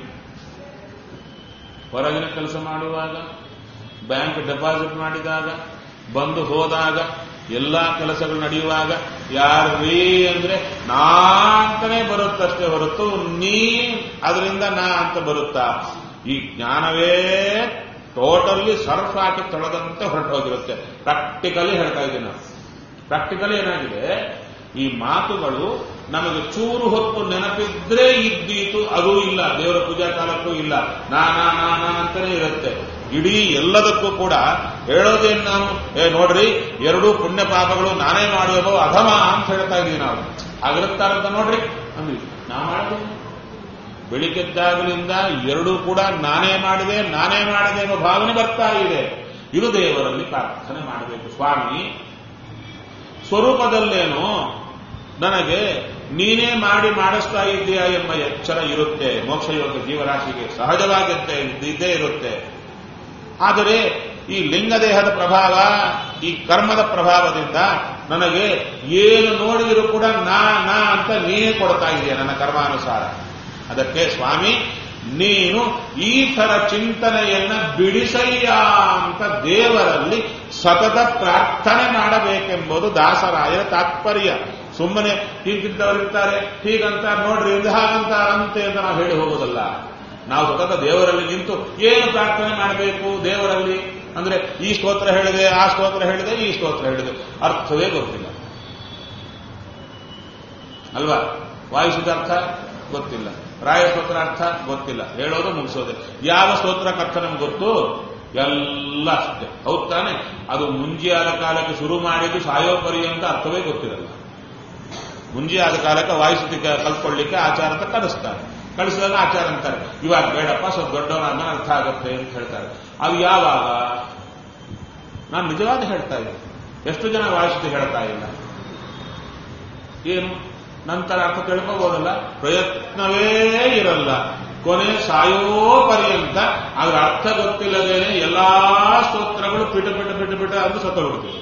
ಹೊರಗಿನ ಕೆಲಸ ಮಾಡುವಾಗ ಬ್ಯಾಂಕ್ ಡೆಪಾಸಿಟ್ ಮಾಡಿದಾಗ ಬಂದು ಹೋದಾಗ ಎಲ್ಲಾ ಕೆಲಸಗಳು ನಡೆಯುವಾಗ ಯಾರ್ರೀ ಅಂದ್ರೆ ನಾ ಅಂತಾನೆ ಬರುತ್ತಷ್ಟೇ ಹೊರತು ನೀ ಅದರಿಂದ ನಾ ಅಂತ ಬರುತ್ತಾ ಈ ಜ್ಞಾನವೇ ಟೋಟಲಿ ಸರ್ಫ್ ಹಾಕಿ ತೊಳೆದಂತೆ ಹೊರಟೋಗಿರುತ್ತೆ ಪ್ರಾಕ್ಟಿಕಲಿ ಹೇಳ್ತಾ ಇದ್ದೀನಿ ನಾವು ಪ್ರಾಕ್ಟಿಕಲಿ ಏನಾಗಿದೆ ಈ ಮಾತುಗಳು ನಮಗೆ ಚೂರು ಹೊತ್ತು ನೆನಪಿದ್ರೆ ಇದ್ದೀತು ಅದು ಇಲ್ಲ ದೇವರ ಪೂಜಾ ಕಾಲಕ್ಕೂ ಇಲ್ಲ ನಾ ನಾ ನಾ ನಾ ಅಂತಾನೆ ಇರುತ್ತೆ ಇಡೀ ಎಲ್ಲದಕ್ಕೂ ಕೂಡ ಹೇಳೋದೇನು ನಾವು ಏ ನೋಡ್ರಿ ಎರಡೂ ಪುಣ್ಯ ಪಾಪಗಳು ನಾನೇ ಮಾಡುವ ಅಧಮ ಅಂತ ಹೇಳ್ತಾ ಇದೀವಿ ನಾವು ಆಗಿರುತ್ತಾರಂತ ನೋಡ್ರಿ ಅಂದ್ವಿ ನಾ ಮಾಡಿದೆ ಬೆಳಿಗ್ಗೆದ್ದಾಗಲಿಂದ ಎರಡೂ ಕೂಡ ನಾನೇ ಮಾಡಿದೆ ನಾನೇ ಮಾಡಿದೆ ಎಂಬ ಭಾವನೆ ಬರ್ತಾ ಇದೆ ಇದು ದೇವರಲ್ಲಿ ಪ್ರಾರ್ಥನೆ ಮಾಡಬೇಕು ಸ್ವಾಮಿ ಸ್ವರೂಪದಲ್ಲೇನು ನನಗೆ ನೀನೇ ಮಾಡಿ ಮಾಡಿಸ್ತಾ ಇದ್ದೀಯಾ ಎಂಬ ಎಚ್ಚರ ಇರುತ್ತೆ ಮೋಕ್ಷಯೋಗ ಜೀವರಾಶಿಗೆ ಸಹಜವಾಗಿರುತ್ತೆ ಇದ್ದೇ ಇರುತ್ತೆ ಆದರೆ ಈ ಲಿಂಗದೇಹದ ಪ್ರಭಾವ ಈ ಕರ್ಮದ ಪ್ರಭಾವದಿಂದ ನನಗೆ ಏನು ನೋಡಿದರೂ ಕೂಡ ನಾ ನಾ ಅಂತ ನೀನೇ ಕೊಡ್ತಾ ಇದೆಯಾ ನನ್ನ ಕರ್ಮಾನುಸಾರ ಅದಕ್ಕೆ ಸ್ವಾಮಿ ನೀನು ಈ ತರ ಚಿಂತನೆಯನ್ನ ಬಿಡಿಸಯ್ಯ ಅಂತ ದೇವರಲ್ಲಿ ಸತತ ಪ್ರಾರ್ಥನೆ ಮಾಡಬೇಕೆಂಬುದು ದಾಸರಾಯರ ತಾತ್ಪರ್ಯ ಸುಮ್ಮನೆ ಹೀಗಿದ್ದವರಿರ್ತಾರೆ ಹೀಗಂತ ನೋಡ್ರಿ ಇದು ಹಾಗಂತ ಅಂತೆ ಅಂತ ನಾವು ಹೇಳಿ ಹೋಗೋದಲ್ಲ ನಾವು ಸತತ ದೇವರಲ್ಲಿ ನಿಂತು ಏನು ಪ್ರಾರ್ಥನೆ ಮಾಡಬೇಕು ದೇವರಲ್ಲಿ ಅಂದ್ರೆ ಈ ಸ್ತೋತ್ರ ಹೇಳಿದೆ ಆ ಸ್ತೋತ್ರ ಹೇಳಿದೆ ಈ ಸ್ತೋತ್ರ ಹೇಳಿದೆ ಅರ್ಥವೇ ಗೊತ್ತಿಲ್ಲ ಅಲ್ವಾ ವಾಯುಸಿದ ಅರ್ಥ ಗೊತ್ತಿಲ್ಲ ರಾಯ ಸ್ತೋತ್ರ ಅರ್ಥ ಗೊತ್ತಿಲ್ಲ ಹೇಳೋದು ಮುಗಿಸೋದೆ ಯಾವ ಸ್ತೋತ್ರ ಅರ್ಥ ನಮ್ಗೆ ಗೊತ್ತು ಎಲ್ಲ ಅಷ್ಟೇ ಹೌದ್ ತಾನೆ ಅದು ಮುಂಜಿಯಾದ ಕಾಲಕ್ಕೆ ಶುರು ಮಾಡಿದ್ದು ಸಾಯೋ ಪರ್ಯಂತ ಅರ್ಥವೇ ಗೊತ್ತಿರಲ್ಲ ಮುಂಜಿಯಾದ ಕಾಲಕ್ಕೆ ವಾಯುಸ್ಥಿತಿ ಕಲ್ತ್ಕೊಳ್ಳಿಕ್ಕೆ ಆಚಾರ ಅಂತ ಕಲಿಸ್ತಾರೆ ಕಳಿಸಿದಾಗ ಆಚಾರ ಅಂತಾರೆ ಇವಾಗ ಬೇಡಪ್ಪ ಸ್ವಲ್ಪ ದೊಡ್ಡವನಾದ ಅರ್ಥ ಆಗುತ್ತೆ ಅಂತ ಹೇಳ್ತಾರೆ ಅದು ಯಾವಾಗ ನಾನು ನಿಜವಾದ ಹೇಳ್ತಾ ಇದ್ದೆ ಎಷ್ಟು ಜನ ವಾಯುಸ್ಥಿತಿ ಹೇಳ್ತಾ ಇಲ್ಲ ಏನು ನಂತರ ಅರ್ಥ ತಿಳ್ಕೋಬಹುದಲ್ಲ ಪ್ರಯತ್ನವೇ ಇರಲ್ಲ ಕೊನೆ ಸಾಯೋ ಪರ್ಯಂತ ಅದರ ಅರ್ಥ ಗೊತ್ತಿಲ್ಲದೇನೆ ಎಲ್ಲಾ ಸ್ತೋತ್ರಗಳು ಪಿಟ ಪಿಟ ಪಿಟ ಪಿಟ ಅಂತ ಸತ್ತೋಗ್ಬಿಡ್ತೀವಿ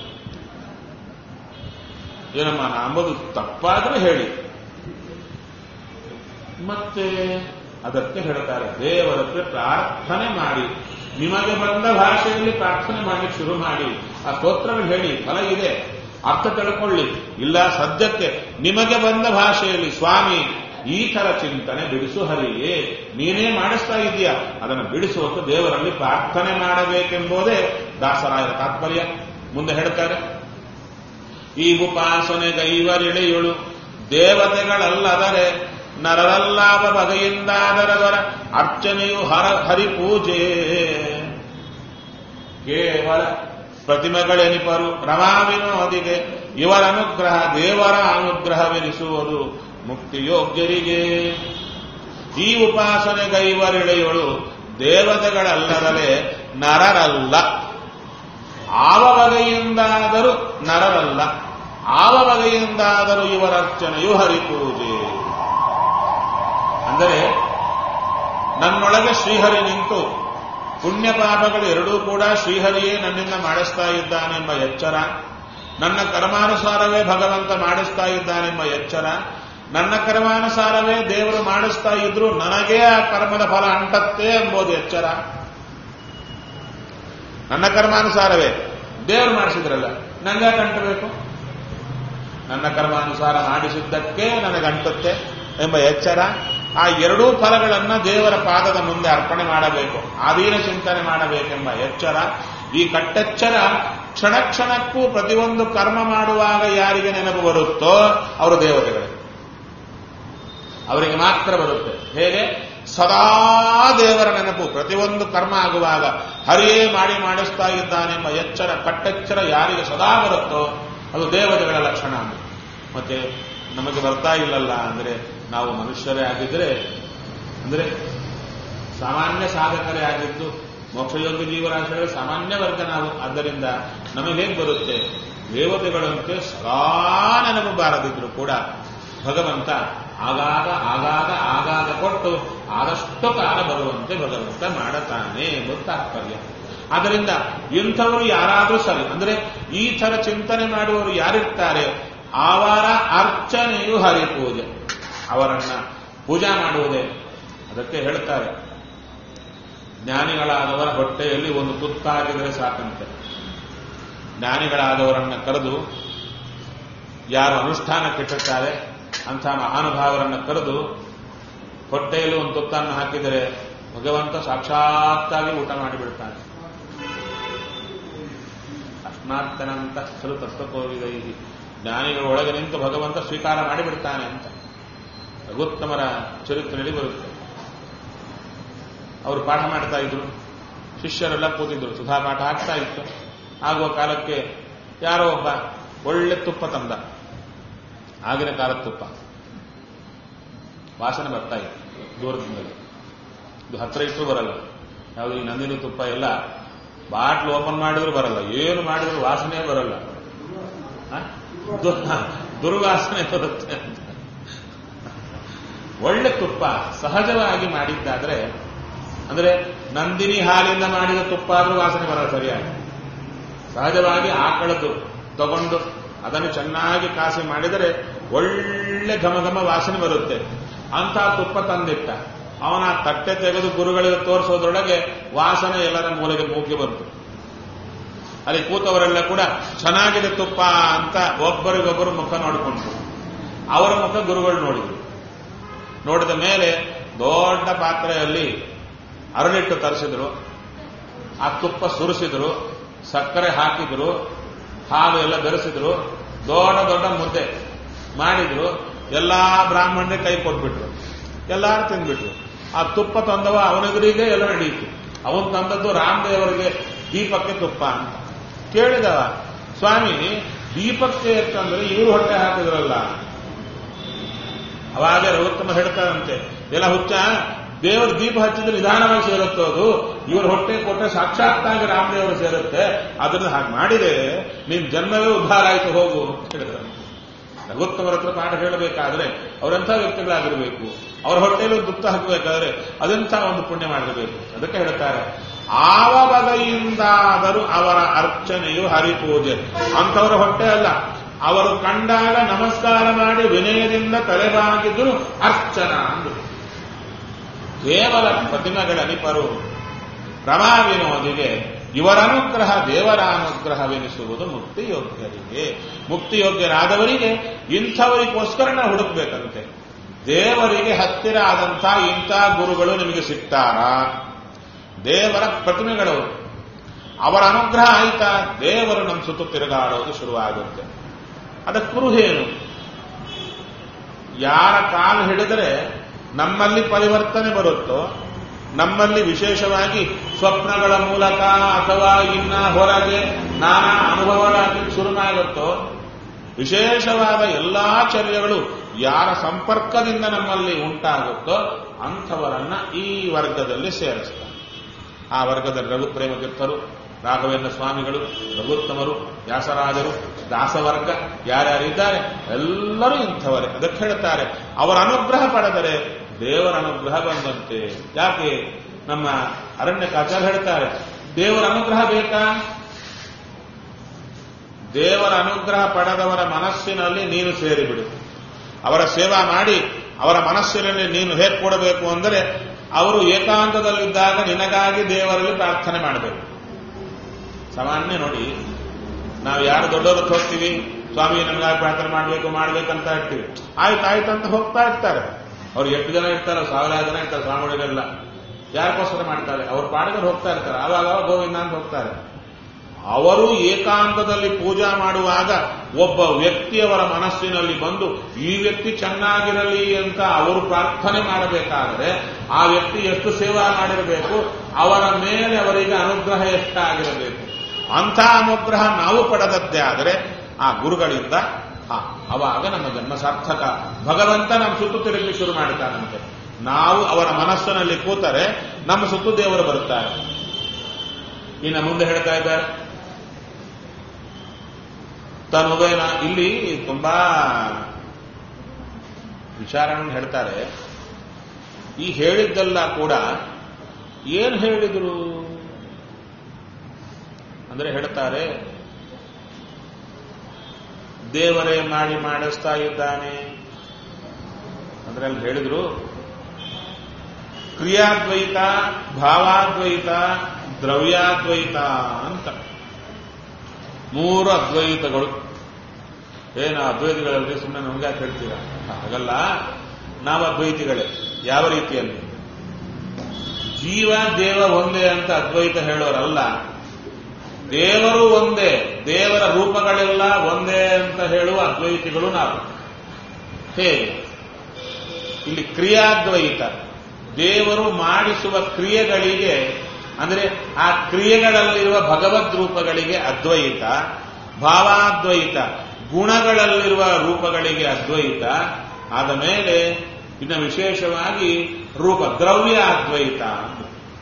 ಏನಮ್ಮ ನಂಬುದು ತಪ್ಪಾದ್ರೆ ಹೇಳಿ ಮತ್ತೆ ಅದಕ್ಕೆ ಹೇಳ್ತಾರೆ ದೇವರ ಹತ್ರ ಪ್ರಾರ್ಥನೆ ಮಾಡಿ ನಿಮಗೆ ಬಂದ ಭಾಷೆಯಲ್ಲಿ ಪ್ರಾರ್ಥನೆ ಮಾಡಲಿಕ್ಕೆ ಶುರು ಮಾಡಿ ಆ ಸ್ತೋತ್ರಗಳು ಹೇಳಿ ಫಲ ಇದೆ ಅರ್ಥ ತಿಳ್ಕೊಳ್ಳಿ ಇಲ್ಲ ಸದ್ಯಕ್ಕೆ ನಿಮಗೆ ಬಂದ ಭಾಷೆಯಲ್ಲಿ ಸ್ವಾಮಿ ಈ ತರ ಚಿಂತನೆ ಬಿಡಿಸು ಹರಿಯೇ ನೀನೇ ಮಾಡಿಸ್ತಾ ಇದೀಯ ಅದನ್ನು ಬಿಡಿಸುವಂತ ದೇವರಲ್ಲಿ ಪ್ರಾರ್ಥನೆ ಮಾಡಬೇಕೆಂಬುದೇ ದಾಸರಾಯರ ತಾತ್ಪರ್ಯ ಮುಂದೆ ಹೇಳ್ತಾರೆ ಈ ಉಪಾಸನೆ ಗೈವರಿಳೆಯುಳು ದೇವತೆಗಳಲ್ಲದರೆ ನರರಲ್ಲಾದ ಬಗೆಯಿಂದಾದರವರ ಅರ್ಚನೆಯು ಹರ ಹರಿಪೂಜೆ ಕೇವಲ ಪ್ರತಿಮೆಗಳೆನಿಪರು ರಮಾ ವಿನೋದಿಗೆ ಇವರ ಅನುಗ್ರಹ ದೇವರ ಅನುಗ್ರಹವೆನಿಸುವುದು ಮುಕ್ತಿಯೋಗ್ಯರಿಗೆ ಈ ಉಪಾಸನೆ ಗೈವರಿಳೆಯಳು ದೇವತೆಗಳಲ್ಲದಲೇ ನರರಲ್ಲ ಆವ ಬಗೆಯಿಂದಾದರೂ ನರರಲ್ಲ ಆವ ಬಗೆಯಿಂದಾದರೂ ಇವರ ಅರ್ಚನೆಯು ಹರಿಪೂಜೆ ಅಂದರೆ ನನ್ನೊಳಗೆ ಶ್ರೀಹರಿ ನಿಂತು ಪುಣ್ಯ ಪಾಪಗಳು ಎರಡೂ ಕೂಡ ಶ್ರೀಹರಿಯೇ ನನ್ನಿಂದ ಮಾಡಿಸ್ತಾ ಇದ್ದಾನೆಂಬ ಎಚ್ಚರ ನನ್ನ ಕರ್ಮಾನುಸಾರವೇ ಭಗವಂತ ಮಾಡಿಸ್ತಾ ಇದ್ದಾನೆಂಬ ಎಚ್ಚರ ನನ್ನ ಕರ್ಮಾನುಸಾರವೇ ದೇವರು ಮಾಡಿಸ್ತಾ ಇದ್ರು ನನಗೇ ಆ ಕರ್ಮದ ಫಲ ಅಂಟತ್ತೆ ಎಂಬುದು ಎಚ್ಚರ ನನ್ನ ಕರ್ಮಾನುಸಾರವೇ ದೇವರು ಮಾಡಿಸಿದ್ರಲ್ಲ ನಂಗೆ ಅಂಟಬೇಕು ನನ್ನ ಕರ್ಮಾನುಸಾರ ಮಾಡಿಸಿದ್ದಕ್ಕೆ ನನಗಂಟುತ್ತೆ ಎಂಬ ಎಚ್ಚರ ಆ ಎರಡೂ ಫಲಗಳನ್ನ ದೇವರ ಪಾದದ ಮುಂದೆ ಅರ್ಪಣೆ ಮಾಡಬೇಕು ಆದೀನ ಚಿಂತನೆ ಮಾಡಬೇಕೆಂಬ ಎಚ್ಚರ ಈ ಕಟ್ಟೆಚ್ಚರ ಕ್ಷಣ ಕ್ಷಣಕ್ಕೂ ಪ್ರತಿಯೊಂದು ಕರ್ಮ ಮಾಡುವಾಗ ಯಾರಿಗೆ ನೆನಪು ಬರುತ್ತೋ ಅವರು ದೇವತೆಗಳೇ ಅವರಿಗೆ ಮಾತ್ರ ಬರುತ್ತೆ ಹೇಗೆ ಸದಾ ದೇವರ ನೆನಪು ಪ್ರತಿಯೊಂದು ಕರ್ಮ ಆಗುವಾಗ ಹರಿಯೇ ಮಾಡಿ ಮಾಡಿಸ್ತಾ ಇದ್ದಾನೆಂಬ ಎಚ್ಚರ ಕಟ್ಟೆಚ್ಚರ ಯಾರಿಗೆ ಸದಾ ಬರುತ್ತೋ ಅದು ದೇವತೆಗಳ ಲಕ್ಷಣ ಅಂತ ಮತ್ತೆ ನಮಗೆ ಬರ್ತಾ ಇಲ್ಲಲ್ಲ ಅಂದ್ರೆ ನಾವು ಮನುಷ್ಯರೇ ಆಗಿದ್ರೆ ಅಂದ್ರೆ ಸಾಮಾನ್ಯ ಸಾಧಕರೇ ಆಗಿದ್ದು ಮೋಕ್ಷಯೋಗ್ಯ ಜೀವರಾಶಿಗಳ ಸಾಮಾನ್ಯ ವರ್ಗ ನಾವು ಆದ್ದರಿಂದ ನಮಗೆ ಹೇಗೆ ಬರುತ್ತೆ ದೇವತೆಗಳಂತೆ ಸದಾ ನೆನಪು ಬಾರದಿದ್ರು ಕೂಡ ಭಗವಂತ ಆಗಾಗ ಆಗಾಗ ಆಗಾಗ ಕೊಟ್ಟು ಆದಷ್ಟು ಕಾಲ ಬರುವಂತೆ ಭಗವಂತ ಮಾಡತಾನೆ ಎಂಬುದು ತಾತ್ಪರ್ಯ ಆದ್ದರಿಂದ ಇಂಥವರು ಯಾರಾದರೂ ಸರಿ ಅಂದ್ರೆ ಈ ತರ ಚಿಂತನೆ ಮಾಡುವವರು ಯಾರಿರ್ತಾರೆ ಅವರ ಅರ್ಚನೆಯು ಹರಿಪೂಜೆ ಅವರನ್ನ ಪೂಜಾ ಮಾಡುವುದೇ ಅದಕ್ಕೆ ಹೇಳ್ತಾರೆ ಜ್ಞಾನಿಗಳಾದವರ ಹೊಟ್ಟೆಯಲ್ಲಿ ಒಂದು ತುತ್ತಾಗಿದರೆ ಸಾಕಂತೆ ಜ್ಞಾನಿಗಳಾದವರನ್ನ ಕರೆದು ಯಾರು ಅನುಷ್ಠಾನಕ್ಕಿಟ್ಟಿರ್ತಾರೆ ಅಂಥ ಮಹಾನುಭಾವರನ್ನ ಕರೆದು ಹೊಟ್ಟೆಯಲ್ಲಿ ಒಂದು ತುತ್ತನ್ನು ಹಾಕಿದರೆ ಭಗವಂತ ಸಾಕ್ಷಾತ್ತಾಗಿ ಊಟ ಮಾಡಿಬಿಡ್ತಾನೆ ಅಸ್ಮಾತ್ತನಂತ ಸ್ಥಳು ತತ್ವಕೋವಿದ ಜ್ಞಾನಿಗಳ ಒಳಗೆ ನಿಂತು ಭಗವಂತ ಸ್ವೀಕಾರ ಮಾಡಿಬಿಡ್ತಾನೆ ಅಂತ ರಘುತ್ತಮರ ಚರಿತ್ರೆಯಲ್ಲಿ ಬರುತ್ತೆ ಅವರು ಪಾಠ ಮಾಡ್ತಾ ಇದ್ರು ಶಿಷ್ಯರೆಲ್ಲ ಕೂತಿದ್ರು ಸುಧಾ ಪಾಠ ಆಗ್ತಾ ಇತ್ತು ಆಗುವ ಕಾಲಕ್ಕೆ ಯಾರೋ ಒಬ್ಬ ಒಳ್ಳೆ ತುಪ್ಪ ತಂದ ಆಗಿನ ಕಾಲದ ತುಪ್ಪ ವಾಸನೆ ಬರ್ತಾ ಇತ್ತು ದೂರದಿಂದಲೇ ಇದು ಹತ್ರ ಇಟ್ಟರು ಬರಲ್ಲ ಯಾವುದು ಈ ನಂದಿನಿ ತುಪ್ಪ ಎಲ್ಲ ಬಾಟ್ಲು ಓಪನ್ ಮಾಡಿದ್ರು ಬರಲ್ಲ ಏನು ಮಾಡಿದ್ರು ವಾಸನೆ ಬರಲ್ಲ ಆ? ದು- ದುರ್ವಾಸನೆ ಬರುತ್ತೆ ಅಂತ ಒಳ್ಳೆ ತುಪ್ಪ ಸಹಜವಾಗಿ ಮಾಡಿದ್ದಾದ್ರೆ ಅಂದ್ರೆ ನಂದಿನಿ ಹಾಲಿಂದ ಮಾಡಿದ ತುಪ್ಪ ಆದ್ರೂ ವಾಸನೆ ಬರಲ್ಲ ಸರಿಯಾಗಿ ಸಹಜವಾಗಿ ಆಕಳದ್ದು ತಗೊಂಡು ಅದನ್ನು ಚೆನ್ನಾಗಿ ಕಾಸಿ ಮಾಡಿದರೆ ಒಳ್ಳೆ ಘಮ ಘಮ ವಾಸನೆ ಬರುತ್ತೆ ಅಂತ ತುಪ್ಪ ತಂದಿಟ್ಟ ಅವನ ತಟ್ಟೆ ತೆಗೆದು ಗುರುಗಳಿಗೆ ತೋರಿಸೋದ್ರೊಳಗೆ ವಾಸನೆ ಎಲ್ಲರ ಮೂಲೆಗೆ ಮೂಗಿ ಬಂತು ಅಲ್ಲಿ ಕೂತವರೆಲ್ಲ ಕೂಡ ಚೆನ್ನಾಗಿದೆ ತುಪ್ಪ ಅಂತ ಒಬ್ಬರಿಗೊಬ್ಬರು ಮುಖ ನೋಡಿಕೊಂಡ್ರು ಅವರ ಮುಖ ಗುರುಗಳು ನೋಡಿದ್ರು ನೋಡಿದ ಮೇಲೆ ದೊಡ್ಡ ಪಾತ್ರೆಯಲ್ಲಿ ಅರಳಿಟ್ಟು ತರಿಸಿದ್ರು ಆ ತುಪ್ಪ ಸುರಿಸಿದ್ರು ಸಕ್ಕರೆ ಹಾಕಿದ್ರು ಹಾಲು ಎಲ್ಲ ಬೆರೆಸಿದ್ರು ದೊಡ್ಡ ದೊಡ್ಡ ಮುದ್ದೆ ಮಾಡಿದ್ರು ಎಲ್ಲಾ ಬ್ರಾಹ್ಮಣರೇ ಕೈ ಕೊಟ್ಬಿಟ್ರು ಎಲ್ಲಾರು ತಿಂದ್ಬಿಟ್ರು ಆ ತುಪ್ಪ ತಂದವ ಅವನೆದುರಿಗೆ ಎಲ್ಲ ನಡೆಯಿತು ಅವನು ತಂದದ್ದು ರಾಮದೇವರಿಗೆ ದೀಪಕ್ಕೆ ತುಪ್ಪ ಅಂತ ಕೇಳಿದವ ಸ್ವಾಮಿ ದೀಪಕ್ಕೆ ಅಂತಂದ್ರೆ ಇವರು ಹೊಟ್ಟೆ ಹಾಕಿದ್ರಲ್ಲ ಅವಾಗ ರಘುತ್ತಮ ಹೇಳ್ತಾರಂತೆ ಎಲ್ಲ ಹುಚ್ಚ ದೇವರ ದೀಪ ಹಚ್ಚಿದ್ರೆ ನಿಧಾನವಾಗಿ ಸೇರುತ್ತೆ ಅದು ಇವ್ರ ಹೊಟ್ಟೆ ಕೊಟ್ಟರೆ ಸಾಕ್ಷಾತ್ತಾಗಿ ರಾಮದೇವರು ಸೇರುತ್ತೆ ಅದನ್ನ ಹಾಗೆ ಮಾಡಿದೆ ನಿನ್ ಜನ್ಮವೇ ಉದ್ಧಾರ ಆಯ್ತು ಹೋಗು ಅಂತ ಹೇಳಿದ್ರು ರಘುತ್ತಮರ ಹತ್ರ ಪಾಠ ಹೇಳಬೇಕಾದ್ರೆ ಅವರೆಂಥ ವ್ಯಕ್ತಿಗಳಾಗಿರಬೇಕು ಅವರ ಹೊಟ್ಟೆಯಲ್ಲಿ ಒಂದು ದುಃಖ ಹಾಕಬೇಕಾದ್ರೆ ಅದೆಂಥ ಒಂದು ಪುಣ್ಯ ಮಾಡಿರಬೇಕು ಅದಕ್ಕೆ ಹೇಳ್ತಾರೆ ಆವ ಬಗೆಯಿಂದಾದರೂ ಅವರ ಅರ್ಚನೆಯು ಹರಿಪೂಜೆ ಅಂಥವರ ಹೊಟ್ಟೆ ಅಲ್ಲ ಅವರು ಕಂಡಾಗ ನಮಸ್ಕಾರ ಮಾಡಿ ವಿನಯದಿಂದ ತಲೆಬಾಗಿದ್ರು ಅರ್ಚನ ಅಂದರು ಕೇವಲ ಪ್ರತಿಮೆಗಳ ನಿಪರು ರಮಾ ವಿನೋದಿಗೆ ಇವರ ಅನುಗ್ರಹ ದೇವರ ಅನುಗ್ರಹವೆನಿಸುವುದು ಮುಕ್ತಿಯೋಗ್ಯರಿಗೆ ಮುಕ್ತಿಯೋಗ್ಯರಾದವರಿಗೆ ಇಂಥವರಿಗೋಸ್ಕರ ನಾವು ಹುಡುಕ್ಬೇಕಂತೆ ದೇವರಿಗೆ ಹತ್ತಿರ ಆದಂಥ ಇಂಥ ಗುರುಗಳು ನಿಮಗೆ ಸಿಗ್ತಾರಾ ದೇವರ ಪ್ರತಿಮೆಗಳವರು ಅವರ ಅನುಗ್ರಹ ಆಯ್ತಾ ದೇವರು ನಮ್ಮ ಸುತ್ತ ತಿರುಗಾಡೋದು ಶುರುವಾಗುತ್ತೆ ಅದಕ್ಕೆ ಕುರುಹೇನು ಯಾರ ಕಾಲು ಹಿಡಿದರೆ ನಮ್ಮಲ್ಲಿ ಪರಿವರ್ತನೆ ಬರುತ್ತೋ ನಮ್ಮಲ್ಲಿ ವಿಶೇಷವಾಗಿ ಸ್ವಪ್ನಗಳ ಮೂಲಕ ಅಥವಾ ಇನ್ನ ಹೊರಗೆ ನಾನಾ ಅನುಭವಗಳಾಗಲಿಕ್ಕೆ ಶುರುವಾಗುತ್ತೋ ವಿಶೇಷವಾದ ಎಲ್ಲಾ ಚರ್ಯಗಳು ಯಾರ ಸಂಪರ್ಕದಿಂದ ನಮ್ಮಲ್ಲಿ ಉಂಟಾಗುತ್ತೋ ಅಂಥವರನ್ನ ಈ ವರ್ಗದಲ್ಲಿ ಸೇರಿಸ್ತಾರೆ ಆ ವರ್ಗದಲ್ಲಿ ರಘುಪ್ರೇಮ ತೀರ್ಥರು ರಾಘವೇಂದ್ರ ಸ್ವಾಮಿಗಳು ರಘುತ್ತಮರು ವ್ಯಾಸರಾಜರು ದಾಸವರ್ಗ ಯಾರ್ಯಾರಿದ್ದಾರೆ ಎಲ್ಲರೂ ಇಂಥವರೇ ಅದಕ್ಕೆ ಹೇಳ್ತಾರೆ ಅವರ ಅನುಗ್ರಹ ಪಡೆದರೆ ದೇವರ ಅನುಗ್ರಹ ಬಂದಂತೆ ಯಾಕೆ ನಮ್ಮ ಅರಣ್ಯಕಾಚಾರ್ಯ ಹೇಳ್ತಾರೆ ದೇವರ ಅನುಗ್ರಹ ಬೇಕಾ ದೇವರ ಅನುಗ್ರಹ ಪಡೆದವರ ಮನಸ್ಸಿನಲ್ಲಿ ನೀನು ಸೇರಿಬಿಡು ಅವರ ಸೇವಾ ಮಾಡಿ ಅವರ ಮನಸ್ಸಿನಲ್ಲಿ ನೀನು ಹೇಗೆ ಕೊಡಬೇಕು ಅಂದರೆ ಅವರು ಏಕಾಂತದಲ್ಲಿದ್ದಾಗ ನಿನಗಾಗಿ ದೇವರಲ್ಲಿ ಪ್ರಾರ್ಥನೆ ಮಾಡಬೇಕು ಸಾಮಾನ್ಯ ನೋಡಿ ನಾವು ಯಾರು ದೊಡ್ಡವ್ರಿಗೆ ಹೋಗ್ತೀವಿ ಸ್ವಾಮಿ ನಮಗಾಗಿ ಪ್ರಾರ್ಥನೆ ಮಾಡಬೇಕು ಮಾಡ್ಬೇಕಂತ ಇರ್ತೀವಿ ಆಯ್ತು ಆಯ್ತು ಅಂತ ಹೋಗ್ತಾ ಇರ್ತಾರೆ ಅವ್ರು ಎಷ್ಟು ಜನ ಇರ್ತಾರೆ ಸಾವಿರಾರು ಜನ ಇರ್ತಾರೆ ಸ್ವಾಮಿಗಳಿಗೆಲ್ಲ ಯಾರಿಗೋಸ್ಕರ ಮಾಡ್ತಾರೆ ಅವ್ರ ಪಾಡಿಗೆ ಹೋಗ್ತಾ ಇರ್ತಾರೆ ಆವಾಗ ಗೋವಿಂದ ಅಂತ ಹೋಗ್ತಾರೆ ಅವರು ಏಕಾಂತದಲ್ಲಿ ಪೂಜಾ ಮಾಡುವಾಗ ಒಬ್ಬ ವ್ಯಕ್ತಿಯವರ ಮನಸ್ಸಿನಲ್ಲಿ ಬಂದು ಈ ವ್ಯಕ್ತಿ ಚೆನ್ನಾಗಿರಲಿ ಅಂತ ಅವರು ಪ್ರಾರ್ಥನೆ ಮಾಡಬೇಕಾದರೆ ಆ ವ್ಯಕ್ತಿ ಎಷ್ಟು ಸೇವಾ ಮಾಡಿರಬೇಕು ಅವರ ಮೇಲೆ ಅವರಿಗೆ ಅನುಗ್ರಹ ಎಷ್ಟಾಗಿರಬೇಕು ಅಂಥ ಅನುಗ್ರಹ ನಾವು ಪಡೆದದ್ದೇ ಆದರೆ ಆ ಗುರುಗಳಿಂದ ಆ, ಅವಾಗ ನಮ್ಮ ಜನ್ಮ ಸಾರ್ಥಕ ಭಗವಂತ ನಮ್ಮ ಸುತ್ತು ತಿರುಗಿ ಶುರು ಮಾಡ್ತಾನಂತೆ ನಾವು ಅವರ ಮನಸ್ಸಿನಲ್ಲಿ ಕೂತರೆ ನಮ್ಮ ಸುತ್ತು ದೇವರು ಬರುತ್ತಾರೆ ಇನ್ನು ಮುಂದೆ ಹೇಳ್ತಾ ಇದ್ದಾರೆ ತನುವೇನ ಇಲ್ಲಿ ತುಂಬಾ ವಿಚಾರವನ್ನು ಹೇಳ್ತಾರೆ ಈ ಹೇಳಿದ್ದೆಲ್ಲ ಕೂಡ ಏನು ಹೇಳಿದ್ರು ಅಂದ್ರೆ ಹೇಳ್ತಾರೆ ದೇವರೇ ಮಾಡಿ ಮಾಡಿಸ್ತಾ ಇದ್ದಾನೆ ಅಂದ್ರೆ ಅಲ್ಲಿ ಹೇಳಿದ್ರು ಕ್ರಿಯಾದ್ವೈತ ಭಾವಾದ್ವೈತ ದ್ರವ್ಯಾದ್ವೈತ ಅಂತ ಮೂರು ಅದ್ವೈತಗಳು ಏನು ಅದ್ವೈತಗಳಲ್ಲಿ ಸುಮ್ಮನೆ ನಮ್ಗೆ ಯಾಕೆ ಹೇಳ್ತೀರಾ ಹಾಗಲ್ಲ ನಾವು ಅದ್ವೈತಿಗಳೇ ಯಾವ ರೀತಿಯಲ್ಲಿ ಜೀವ ದೇವ ಒಂದೇ ಅಂತ ಅದ್ವೈತ ಹೇಳೋರಲ್ಲ ದೇವರು ಒಂದೇ ದೇವರ ರೂಪಗಳೆಲ್ಲ ಒಂದೇ ಅಂತ ಹೇಳುವ ಅದ್ವೈತಿಗಳು ನಾವು ಹೇಗೆ ಇಲ್ಲಿ ಕ್ರಿಯಾದ್ವೈತ ದೇವರು ಮಾಡಿಸುವ ಕ್ರಿಯೆಗಳಿಗೆ ಅಂದರೆ ಆ ಕ್ರಿಯೆಗಳಲ್ಲಿರುವ ಭಗವದ್ ರೂಪಗಳಿಗೆ ಅದ್ವೈತ ಭಾವಾದ್ವೈತ ಗುಣಗಳಲ್ಲಿರುವ ರೂಪಗಳಿಗೆ ಅದ್ವೈತ ಆದ ಮೇಲೆ ಇನ್ನು ವಿಶೇಷವಾಗಿ ರೂಪ ದ್ರವ್ಯ ಅದ್ವೈತ ಅಂತ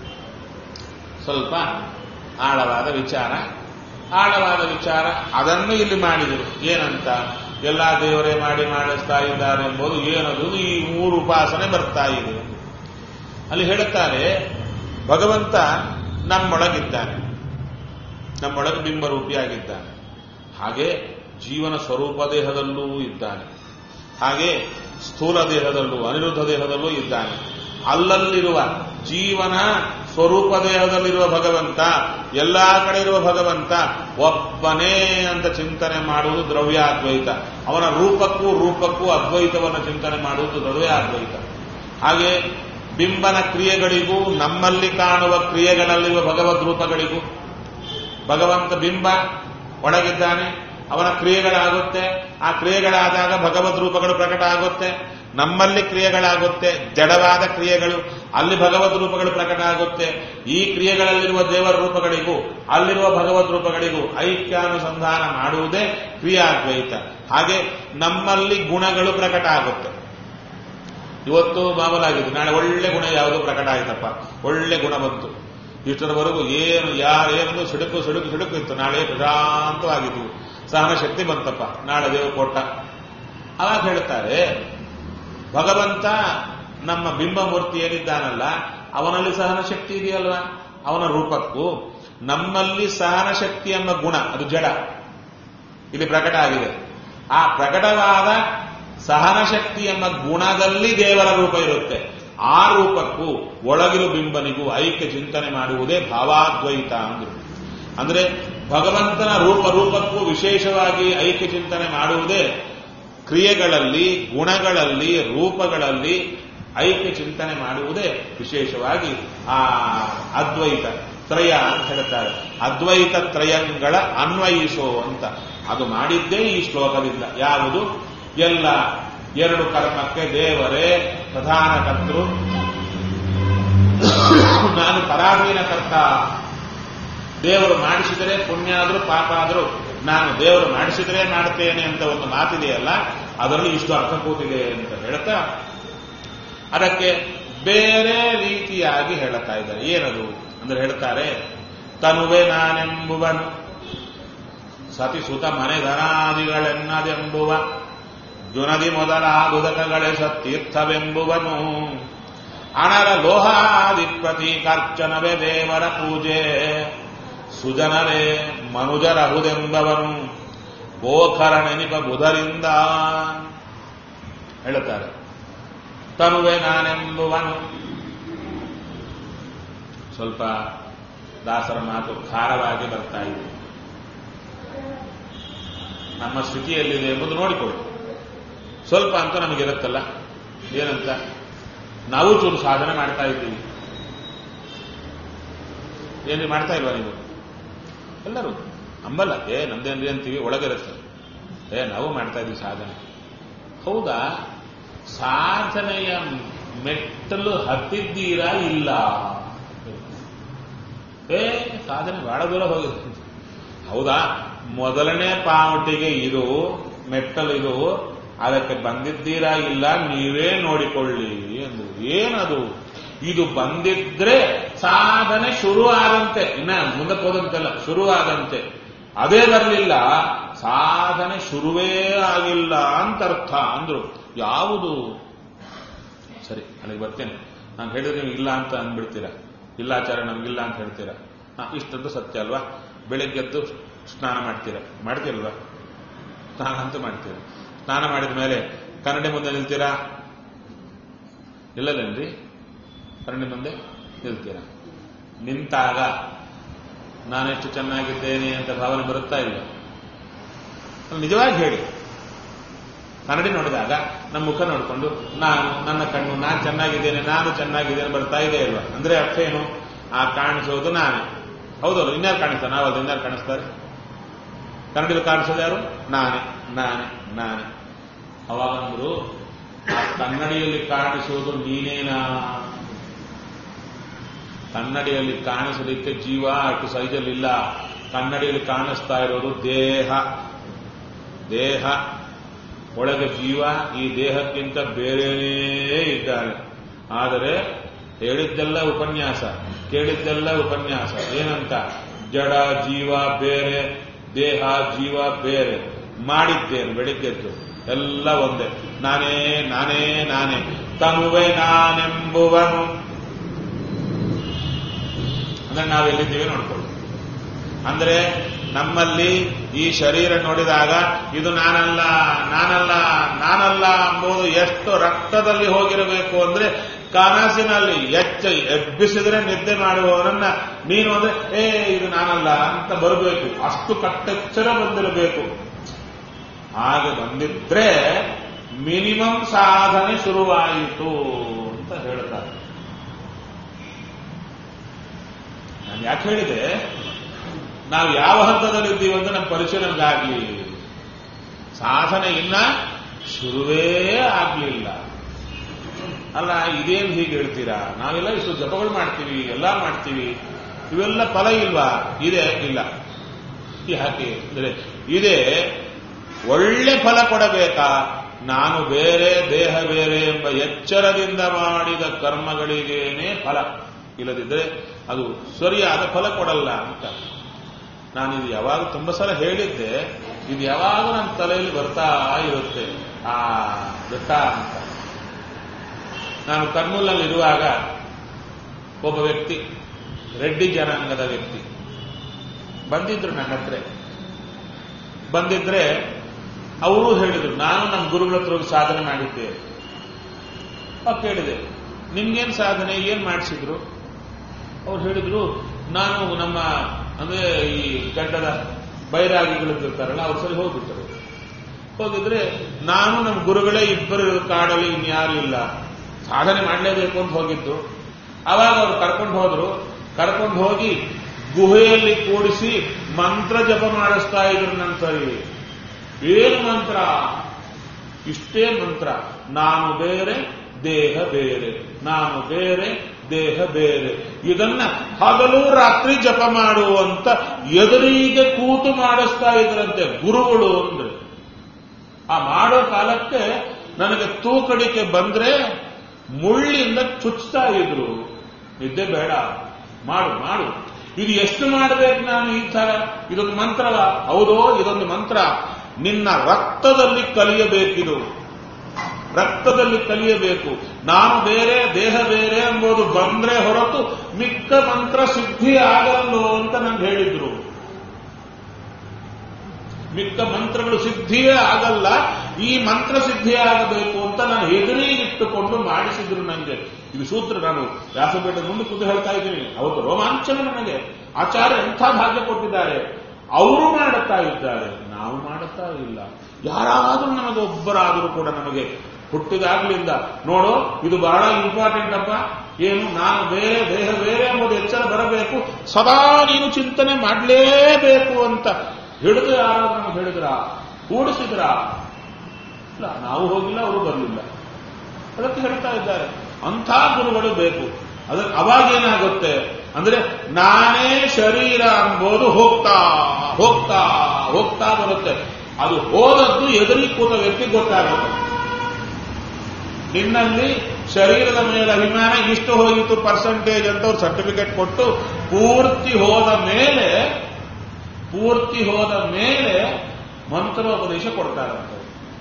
ಸ್ವಲ್ಪ ಆಳವಾದ ವಿಚಾರ ಆಳವಾದ ವಿಚಾರ ಅದನ್ನು ಇಲ್ಲಿ ಮಾಡಿದರು ಏನಂತ ಎಲ್ಲಾ ದೇವರೇ ಮಾಡಿ ಮಾಡಿಸ್ತಾ ಇದ್ದಾರೆ ಎಂಬುದು ಏನದು ಈ ಮೂರು ಉಪಾಸನೆ ಬರ್ತಾ ಇದೆ ಅಲ್ಲಿ ಹೇಳುತ್ತಾರೆ ಭಗವಂತ ನಮ್ಮೊಳಗಿದ್ದಾನೆ ನಮ್ಮೊಳಗೆ ಬಿಂಬರೂಪಿಯಾಗಿದ್ದಾನೆ ಹಾಗೆ ಜೀವನ ಸ್ವರೂಪ ದೇಹದಲ್ಲೂ ಇದ್ದಾನೆ ಹಾಗೆ ಸ್ಥೂಲ ದೇಹದಲ್ಲೂ ಅನಿರುದ್ಧ ದೇಹದಲ್ಲೂ ಇದ್ದಾನೆ ಅಲ್ಲಲ್ಲಿರುವ ಜೀವನ ಸ್ವರೂಪ ದೇಹದಲ್ಲಿರುವ ಭಗವಂತ ಎಲ್ಲಾ ಕಡೆ ಇರುವ ಭಗವಂತ ಒಬ್ಬನೇ ಅಂತ ಚಿಂತನೆ ಮಾಡುವುದು ದ್ರವ್ಯಾದ್ವೈತ ಅವನ ರೂಪಕ್ಕೂ ರೂಪಕ್ಕೂ ಅದ್ವೈತವನ್ನು ಚಿಂತನೆ ಮಾಡುವುದು ದ್ರವ್ಯಾದ್ವೈತ ಹಾಗೆ ಬಿಂಬನ ಕ್ರಿಯೆಗಳಿಗೂ ನಮ್ಮಲ್ಲಿ ಕಾಣುವ ಕ್ರಿಯೆಗಳಲ್ಲಿರುವ ಭಗವದ್ ರೂಪಗಳಿಗೂ ಭಗವಂತ ಬಿಂಬ ಒಳಗಿದ್ದಾನೆ ಅವನ ಕ್ರಿಯೆಗಳಾಗುತ್ತೆ ಆ ಕ್ರಿಯೆಗಳಾದಾಗ ಭಗವದ್ ರೂಪಗಳು ಪ್ರಕಟ ಆಗುತ್ತೆ ನಮ್ಮಲ್ಲಿ ಕ್ರಿಯೆಗಳಾಗುತ್ತೆ ಜಡವಾದ ಕ್ರಿಯೆಗಳು ಅಲ್ಲಿ ಭಗವದ್ ರೂಪಗಳು ಪ್ರಕಟ ಆಗುತ್ತೆ ಈ ಕ್ರಿಯೆಗಳಲ್ಲಿರುವ ದೇವರ ರೂಪಗಳಿಗೂ ಅಲ್ಲಿರುವ ಭಗವದ್ ರೂಪಗಳಿಗೂ ಐಕ್ಯಾನುಸಂಧಾನ ಮಾಡುವುದೇ ಕ್ರಿಯಾದ್ವೈತ ಹಾಗೆ ನಮ್ಮಲ್ಲಿ ಗುಣಗಳು ಪ್ರಕಟ ಆಗುತ್ತೆ ಇವತ್ತು ಮಾಮೂಲಾಗಿದೆ ನಾಳೆ ಒಳ್ಳೆ ಗುಣ ಯಾವುದು ಪ್ರಕಟ ಆಯ್ತಪ್ಪ ಒಳ್ಳೆ ಗುಣ ಬಂತು ಇಷ್ಟರವರೆಗೂ ಏನು ಯಾರೇನು ಸಿಡುಕು ಸಿಡುಕು ಸಿಡುಕು ಇತ್ತು ನಾಳೆ ಪ್ರಶಾಂತವಾಗಿದ್ವು ಸಹನ ಶಕ್ತಿ ಬಂತಪ್ಪ ನಾಳೆ ದೇವ ಕೊಟ್ಟ ಅವಾಗ ಹೇಳ್ತಾರೆ ಭಗವಂತ ನಮ್ಮ ಬಿಂಬಮೂರ್ತಿ ಏನಿದ್ದಾನಲ್ಲ ಅವನಲ್ಲಿ ಸಹನ ಶಕ್ತಿ ಇದೆಯಲ್ವಾ ಅವನ ರೂಪಕ್ಕೂ ನಮ್ಮಲ್ಲಿ ಸಹನ ಶಕ್ತಿ ಎಂಬ ಗುಣ ಅದು ಜಡ ಇಲ್ಲಿ ಪ್ರಕಟ ಆಗಿದೆ ಆ ಪ್ರಕಟವಾದ ಸಹನ ಶಕ್ತಿ ಎಂಬ ಗುಣದಲ್ಲಿ ದೇವರ ರೂಪ ಇರುತ್ತೆ ಆ ರೂಪಕ್ಕೂ ಒಳಗಿರು ಬಿಂಬನಿಗೂ ಐಕ್ಯ ಚಿಂತನೆ ಮಾಡುವುದೇ ಭಾವಾದ್ವೈತ ಅಂದ್ರು ಅಂದ್ರೆ ಭಗವಂತನ ರೂಪ ರೂಪಕ್ಕೂ ವಿಶೇಷವಾಗಿ ಐಕ್ಯ ಚಿಂತನೆ ಮಾಡುವುದೇ ಕ್ರಿಯೆಗಳಲ್ಲಿ ಗುಣಗಳಲ್ಲಿ ರೂಪಗಳಲ್ಲಿ ಐಕ್ಯ ಚಿಂತನೆ ಮಾಡುವುದೇ ವಿಶೇಷವಾಗಿ ಆ ಅದ್ವೈತ ತ್ರಯ ಅಂತ ಹೇಳ್ತಾರೆ ಅದ್ವೈತ ತ್ರಯಗಳ ಅನ್ವಯಿಸೋ ಅಂತ ಅದು ಮಾಡಿದ್ದೇ ಈ ಶ್ಲೋಕದಿಂದ ಯಾವುದು ಎಲ್ಲ ಎರಡು ಕರ್ಮಕ್ಕೆ ದೇವರೇ ಪ್ರಧಾನ ಕರ್ತೃ ನಾನು ಪರಾಧೀನ ಕರ್ತ ದೇವರು ಮಾಡಿಸಿದರೆ ಪುಣ್ಯ ಆದರೂ ಪಾಪ ಆದರೂ ನಾನು ದೇವರು ಮಾಡಿಸಿದರೆ ಮಾಡ್ತೇನೆ ಅಂತ ಒಂದು ಮಾತಿದೆಯಲ್ಲ ಅದರಲ್ಲಿ ಇಷ್ಟು ಅರ್ಥ ಕೂತಿದೆ ಅಂತ ಹೇಳ್ತಾ ಅದಕ್ಕೆ ಬೇರೆ ರೀತಿಯಾಗಿ ಹೇಳುತ್ತಾ ಇದ್ದಾರೆ ಏನದು ಅಂದ್ರೆ ಹೇಳ್ತಾರೆ ತನುವೆ ನಾನೆಂಬುವನು ಸತಿ ಸುತ ಮನೆಧನಾದಿಗಳೆನ್ನದೆಂಬುವ ಜುನದಿ ಮೊದಲಾದುದಕಗಳೇ ಸತ್ತೀರ್ಥವೆಂಬುವನು ಅಣರ ಲೋಹಾದಿಪ್ರತೀಕಾರ್ಚನವೇ ದೇವರ ಪೂಜೆ ಸುಜನರೇ ಮನುಜರಹುದೆಂಬವನು ಗೋಖರನೆನಿಪ ಬುಧರಿಂದ ಹೇಳುತ್ತಾರೆ ತನುವೆ ನಾನೆಂಬುವನು ಸ್ವಲ್ಪ ದಾಸರ ಮಾತು ಖಾರವಾಗಿ ಬರ್ತಾ ಇದೆ ನಮ್ಮ ಸ್ಥಿತಿಯಲ್ಲಿದೆ ಎಂಬುದು ನೋಡಿಕೊಳ್ಳಿ ಸ್ವಲ್ಪ ಅಂತ ನಮಗಿರುತ್ತಲ್ಲ ಏನಂತ ನಾವು ಚೂರು ಸಾಧನೆ ಮಾಡ್ತಾ ಇದ್ದೀವಿ ಏನು ಮಾಡ್ತಾ ಇಲ್ವಾ ನೀವು ಎಲ್ಲರೂ ಅಂಬಲ್ಲ ಏ ನಮ್ದೇನ್ರಿ ಅಂತೀವಿ ಒಳಗಿರುತ್ತೆ ಏ ನಾವು ಮಾಡ್ತಾ ಇದ್ದೀವಿ ಸಾಧನೆ ಹೌದಾ ಸಾಧನೆಯ ಮೆಟ್ಟಲು ಹತ್ತಿದ್ದೀರಾ ಇಲ್ಲ ಏ ಸಾಧನೆ ಬಹಳ ದೂರ ಹೋಗಿದೆ ಹೌದಾ ಮೊದಲನೇ ಪಾವಟಿಗೆ ಇದು ಮೆಟ್ಟಲು ಇದು ಅದಕ್ಕೆ ಬಂದಿದ್ದೀರಾ ಇಲ್ಲ ನೀವೇ ನೋಡಿಕೊಳ್ಳಿ ಎಂದು ಏನದು ಇದು ಬಂದಿದ್ರೆ ಸಾಧನೆ ಶುರು ಆದಂತೆ ಇನ್ನ ಮುಂದಕ್ಕೆ ಹೋದಂತೆಲ್ಲ ಶುರು ಆದಂತೆ ಅದೇ ಬರಲಿಲ್ಲ ಸಾಧನೆ ಶುರುವೇ ಆಗಿಲ್ಲ ಅಂತ ಅರ್ಥ ಅಂದ್ರು ಯಾವುದು ಸರಿ ಅಲ್ಲಿಗೆ ಬರ್ತೇನೆ ನಾನು ಹೇಳಿದ್ರೆ ನೀವು ಇಲ್ಲ ಅಂತ ಅಂದ್ಬಿಡ್ತೀರಾ ಇಲ್ಲಾಚಾರ ನಮ್ಗಿಲ್ಲ ಅಂತ ಹೇಳ್ತೀರಾ ಹಾ ಇಷ್ಟಂತೂ ಸತ್ಯ ಅಲ್ವಾ ಬೆಳಿಗ್ಗೆದ್ದು ಸ್ನಾನ ಮಾಡ್ತೀರಾ ಮಾಡ್ತೀರಲ್ವಾ ಸ್ನಾನ ಅಂತೂ ಮಾಡ್ತೀರಾ ಸ್ನಾನ ಮಾಡಿದ ಮೇಲೆ ಕನ್ನಡಿ ಮುಂದೆ ನಿಲ್ತೀರಾ ಇಲ್ಲದೇನ್ರಿ ಕನ್ನಡಿ ಮುಂದೆ ನಿಲ್ತೀರಾ ನಿಂತಾಗ ನಾನೆಷ್ಟು ಚೆನ್ನಾಗಿದ್ದೇನೆ ಅಂತ ಭಾವನೆ ಬರುತ್ತಾ ಇಲ್ಲ ನಿಜವಾಗಿ ಹೇಳಿ ಕನ್ನಡಿ ನೋಡಿದಾಗ ನಮ್ಮ ಮುಖ ನೋಡಿಕೊಂಡು ನಾನು ನನ್ನ ಕಣ್ಣು ನಾನು ಚೆನ್ನಾಗಿದ್ದೇನೆ ನಾನು ಚೆನ್ನಾಗಿದ್ದೇನೆ ಬರ್ತಾ ಇದೆ ಇಲ್ವಾ ಅಂದ್ರೆ ಅರ್ಥ ಏನು ಆ ಕಾಣಿಸೋದು ನಾನೇ ಹೌದಲ್ಲ ಇನ್ಯಾರು ಕಾಣಿಸ್ತಾರೆ ನಾವು ಅದು ಇನ್ಯಾರು ಕಾಣಿಸ್ತಾರೆ ಕನ್ನಡಿಯಲ್ಲಿ ಕಾಣಿಸೋದು ಯಾರು ನಾನೇ ನಾನೇ ನಾನೇ ಅವಾಗಂದ್ರು ಆ ಕನ್ನಡಿಯಲ್ಲಿ ಕಾಣಿಸೋದು ನೀನೇನಾ ಕನ್ನಡಿಯಲ್ಲಿ ಕಾಣಿಸಲಿಕ್ಕೆ ಜೀವ ಅಷ್ಟು ಸೈಜಲ್ಲಿಲ್ಲ ಕನ್ನಡಿಯಲ್ಲಿ ಕಾಣಿಸ್ತಾ ಇರೋದು ದೇಹ ದೇಹ ಒಳಗೆ ಜೀವ ಈ ದೇಹಕ್ಕಿಂತ ಬೇರೆನೇ ಇದ್ದಾರೆ ಆದರೆ ಹೇಳಿದ್ದೆಲ್ಲ ಉಪನ್ಯಾಸ ಕೇಳಿದ್ದೆಲ್ಲ ಉಪನ್ಯಾಸ ಏನಂತ ಜಡ ಜೀವ ಬೇರೆ ದೇಹ ಜೀವ ಬೇರೆ ಮಾಡಿದ್ದೇನೆ ಬೆಳಿಗ್ಗೆದ್ದು ಎಲ್ಲ ಒಂದೇ ನಾನೇ ನಾನೇ ನಾನೇ ತನುವೆ ನಾನೆಂಬುವನು ಅಂದ್ರೆ ನಾವೆಲ್ಲಿದ್ದೀವಿ ನೋಡ್ಕೊಳ್ಳಿ ಅಂದ್ರೆ ನಮ್ಮಲ್ಲಿ ಈ ಶರೀರ ನೋಡಿದಾಗ ಇದು ನಾನಲ್ಲ ನಾನಲ್ಲ ನಾನಲ್ಲ ಎಂಬುದು ಎಷ್ಟು ರಕ್ತದಲ್ಲಿ ಹೋಗಿರಬೇಕು ಅಂದ್ರೆ ಕನಸಿನಲ್ಲಿ ಎಚ್ಚ ಎಬ್ಬಿಸಿದ್ರೆ ನಿದ್ದೆ ಮಾಡುವವರನ್ನ ನೀನು ಅಂದ್ರೆ ಏ ಇದು ನಾನಲ್ಲ ಅಂತ ಬರಬೇಕು ಅಷ್ಟು ಕಟ್ಟೆಚ್ಚರ ಬಂದಿರಬೇಕು ಹಾಗೆ ಬಂದಿದ್ರೆ ಮಿನಿಮಮ್ ಸಾಧನೆ ಶುರುವಾಯಿತು ಅಂತ ಹೇಳ್ತಾರೆ ನಾನು ಯಾಕೆ ಹೇಳಿದೆ ನಾವು ಯಾವ ಹಂತದಲ್ಲಿದ್ದೀವಿ ಅಂತ ನಮ್ಮ ಪರಿಶೀಲನೆಗಾಗ್ಲಿ ಸಾಧನೆ ಇನ್ನ ಶುರುವೇ ಆಗ್ಲಿಲ್ಲ ಅಲ್ಲ ಇದೇನು ಹೀಗೆ ಹೇಳ್ತೀರಾ ನಾವೆಲ್ಲ ಇಷ್ಟು ಜಪಗಳು ಮಾಡ್ತೀವಿ ಎಲ್ಲ ಮಾಡ್ತೀವಿ ಇವೆಲ್ಲ ಫಲ ಇಲ್ವಾ ಇದೆ ಇಲ್ಲ ಯಾಕೆ ಅಂದ್ರೆ ಇದೆ ಒಳ್ಳೆ ಫಲ ಕೊಡಬೇಕಾ ನಾನು ಬೇರೆ ದೇಹ ಬೇರೆ ಎಂಬ ಎಚ್ಚರದಿಂದ ಮಾಡಿದ ಕರ್ಮಗಳಿಗೇನೆ ಫಲ ಇಲ್ಲದಿದ್ದರೆ ಅದು ಸರಿಯಾದ ಫಲ ಕೊಡಲ್ಲ ಅಂತ ನಾನು ಇದು ಯಾವಾಗ ತುಂಬ ಸಲ ಹೇಳಿದ್ದೆ ಇದು ಯಾವಾಗ ನನ್ನ ತಲೆಯಲ್ಲಿ ಬರ್ತಾ ಇರುತ್ತೆ ಆ ಬೆಟ್ಟ ಅಂತ ನಾನು ಕರ್ನೂಲಲ್ಲಿರುವಾಗ ಒಬ್ಬ ವ್ಯಕ್ತಿ ರೆಡ್ಡಿ ಜನಾಂಗದ ವ್ಯಕ್ತಿ ಬಂದಿದ್ರು ನನ್ನ ಹತ್ರ ಬಂದಿದ್ರೆ ಅವರು ಹೇಳಿದ್ರು ನಾನು ನಮ್ಮ ಗುರುಗಳ ಹತ್ರ ಹೋಗಿ ಸಾಧನೆ ಮಾಡಿದ್ದೆ ಅವಾಗ ಕೇಳಿದೆ ನಿಮ್ಗೇನ್ ಸಾಧನೆ ಏನ್ ಮಾಡಿಸಿದ್ರು ಅವ್ರು ಹೇಳಿದ್ರು ನಾನು ನಮ್ಮ ಅಂದ್ರೆ ಈ ಗಡ್ಡದ ಬೈರಾಗಿಗಳು ಇರ್ತಾರಲ್ಲ ಅವ್ರ ಸರಿ ಹೋಗ್ಬಿಟ್ಟರು ಹೋಗಿದ್ರೆ ನಾನು ನಮ್ಮ ಗುರುಗಳೇ ಇಬ್ಬರು ಇರೋ ಕಾಡಲ್ಲಿ ಇನ್ಯಾರು ಇಲ್ಲ ಸಾಧನೆ ಮಾಡಲೇಬೇಕು ಅಂತ ಹೋಗಿದ್ದು ಅವಾಗ ಅವ್ರು ಕರ್ಕೊಂಡು ಹೋದ್ರು ಕರ್ಕೊಂಡು ಹೋಗಿ ಗುಹೆಯಲ್ಲಿ ಕೂಡಿಸಿ ಮಂತ್ರ ಜಪ ಮಾಡಿಸ್ತಾ ಇದ್ರು ನನ್ನ ಸರಿ ಏನು ಮಂತ್ರ ಇಷ್ಟೇ ಮಂತ್ರ ನಾನು ಬೇರೆ ದೇಹ ಬೇರೆ ನಾನು ಬೇರೆ ದೇಹ ಬೇರೆ ಇದನ್ನ ಹಗಲು ರಾತ್ರಿ ಜಪ ಮಾಡುವಂತ ಎದುರಿಗೆ ಕೂತು ಮಾಡಿಸ್ತಾ ಇದ್ರಂತೆ ಗುರುಗಳು ಅಂದ್ರೆ ಆ ಮಾಡೋ ಕಾಲಕ್ಕೆ ನನಗೆ ತೂಕಡಿಕೆ ಬಂದ್ರೆ ಮುಳ್ಳಿಂದ ಚುಚ್ತಾ ಇದ್ರು ನಿದ್ದೆ ಬೇಡ ಮಾಡು ಮಾಡು ಇದು ಎಷ್ಟು ಮಾಡಬೇಕು ನಾನು ಈ ತರ ಇದೊಂದು ಮಂತ್ರವ ಹೌದೋ ಇದೊಂದು ಮಂತ್ರ ನಿನ್ನ ರಕ್ತದಲ್ಲಿ ಕಲಿಯಬೇಕಿದು ರಕ್ತದಲ್ಲಿ ಕಲಿಯಬೇಕು ನಾನು ಬೇರೆ ದೇಹ ಬೇರೆ ಎಂಬುದು ಬಂದ್ರೆ ಹೊರತು ಮಿಕ್ಕ ಮಂತ್ರ ಸಿದ್ಧಿ ಆಗಲ್ಲೋ ಅಂತ ನಂಗೆ ಹೇಳಿದ್ರು ಮಿಕ್ಕ ಮಂತ್ರಗಳು ಸಿದ್ಧಿಯೇ ಆಗಲ್ಲ ಈ ಮಂತ್ರ ಸಿದ್ಧಿ ಆಗಬೇಕು ಅಂತ ನಾನು ಎದುರಿಗಿಟ್ಟುಕೊಂಡು ಮಾಡಿಸಿದ್ರು ನನಗೆ ಇದು ಸೂತ್ರ ನಾನು ವ್ಯಾಸಪೀಠದ ಮುಂದೆ ಕೂತು ಹೇಳ್ತಾ ಇದ್ದೀನಿ ಅವತ್ತು ರೋಮಾಂಚನ ನನಗೆ ಆಚಾರ್ಯ ಎಂಥ ಭಾಗ್ಯ ಕೊಟ್ಟಿದ್ದಾರೆ ಅವರು ಮಾಡುತ್ತಾ ಇದ್ದಾರೆ ನಾವು ಮಾಡುತ್ತಾ ಇಲ್ಲ ಯಾರಾದರೂ ನಮಗೆ ಒಬ್ಬರಾದರೂ ಕೂಡ ನಮಗೆ ಹುಟ್ಟಿದಾಗ್ಲಿಂದ ನೋಡು ಇದು ಬಹಳ ಇಂಪಾರ್ಟೆಂಟ್ ಅಪ್ಪ ಏನು ನಾನು ಬೇರೆ ದೇಹ ಬೇರೆ ಎಂಬುದು ಎಚ್ಚರ ಬರಬೇಕು ಸದಾ ನೀನು ಚಿಂತನೆ ಮಾಡಲೇಬೇಕು ಅಂತ ಹಿಡಿದು ಯಾರಾದ್ರೂ ನಮಗೆ ಹೇಳಿದ್ರ ಕೂಡಿಸಿದ್ರ ಇಲ್ಲ ನಾವು ಹೋಗಿಲ್ಲ ಅವರು ಬರಲಿಲ್ಲ ಅದಕ್ಕೆ ಹೇಳ್ತಾ ಇದ್ದಾರೆ ಅಂಥ ಗುರುಗಳು ಬೇಕು ಅದ್ರ ಅವಾಗೇನಾಗುತ್ತೆ ಅಂದ್ರೆ ನಾನೇ ಶರೀರ ಎಂಬುದು ಹೋಗ್ತಾ ಹೋಗ್ತಾ ಹೋಗ್ತಾ ಬರುತ್ತೆ ಅದು ಹೋದದ್ದು ಎದುರಿ ಕೂತ ವ್ಯಕ್ತಿ ಗೊತ್ತಾಗುತ್ತೆ ನಿನ್ನಲ್ಲಿ ಶರೀರದ ಮೇಲೆ ಅಭಿಮಾನ ಇಷ್ಟು ಹೋಗಿತ್ತು ಪರ್ಸೆಂಟೇಜ್ ಅಂತ ಅವ್ರು ಸರ್ಟಿಫಿಕೇಟ್ ಕೊಟ್ಟು ಪೂರ್ತಿ ಹೋದ ಮೇಲೆ ಪೂರ್ತಿ ಹೋದ ಮೇಲೆ ಮಂತ್ರೋಪದೇಶ ಕೊಡ್ತಾರಂತೆ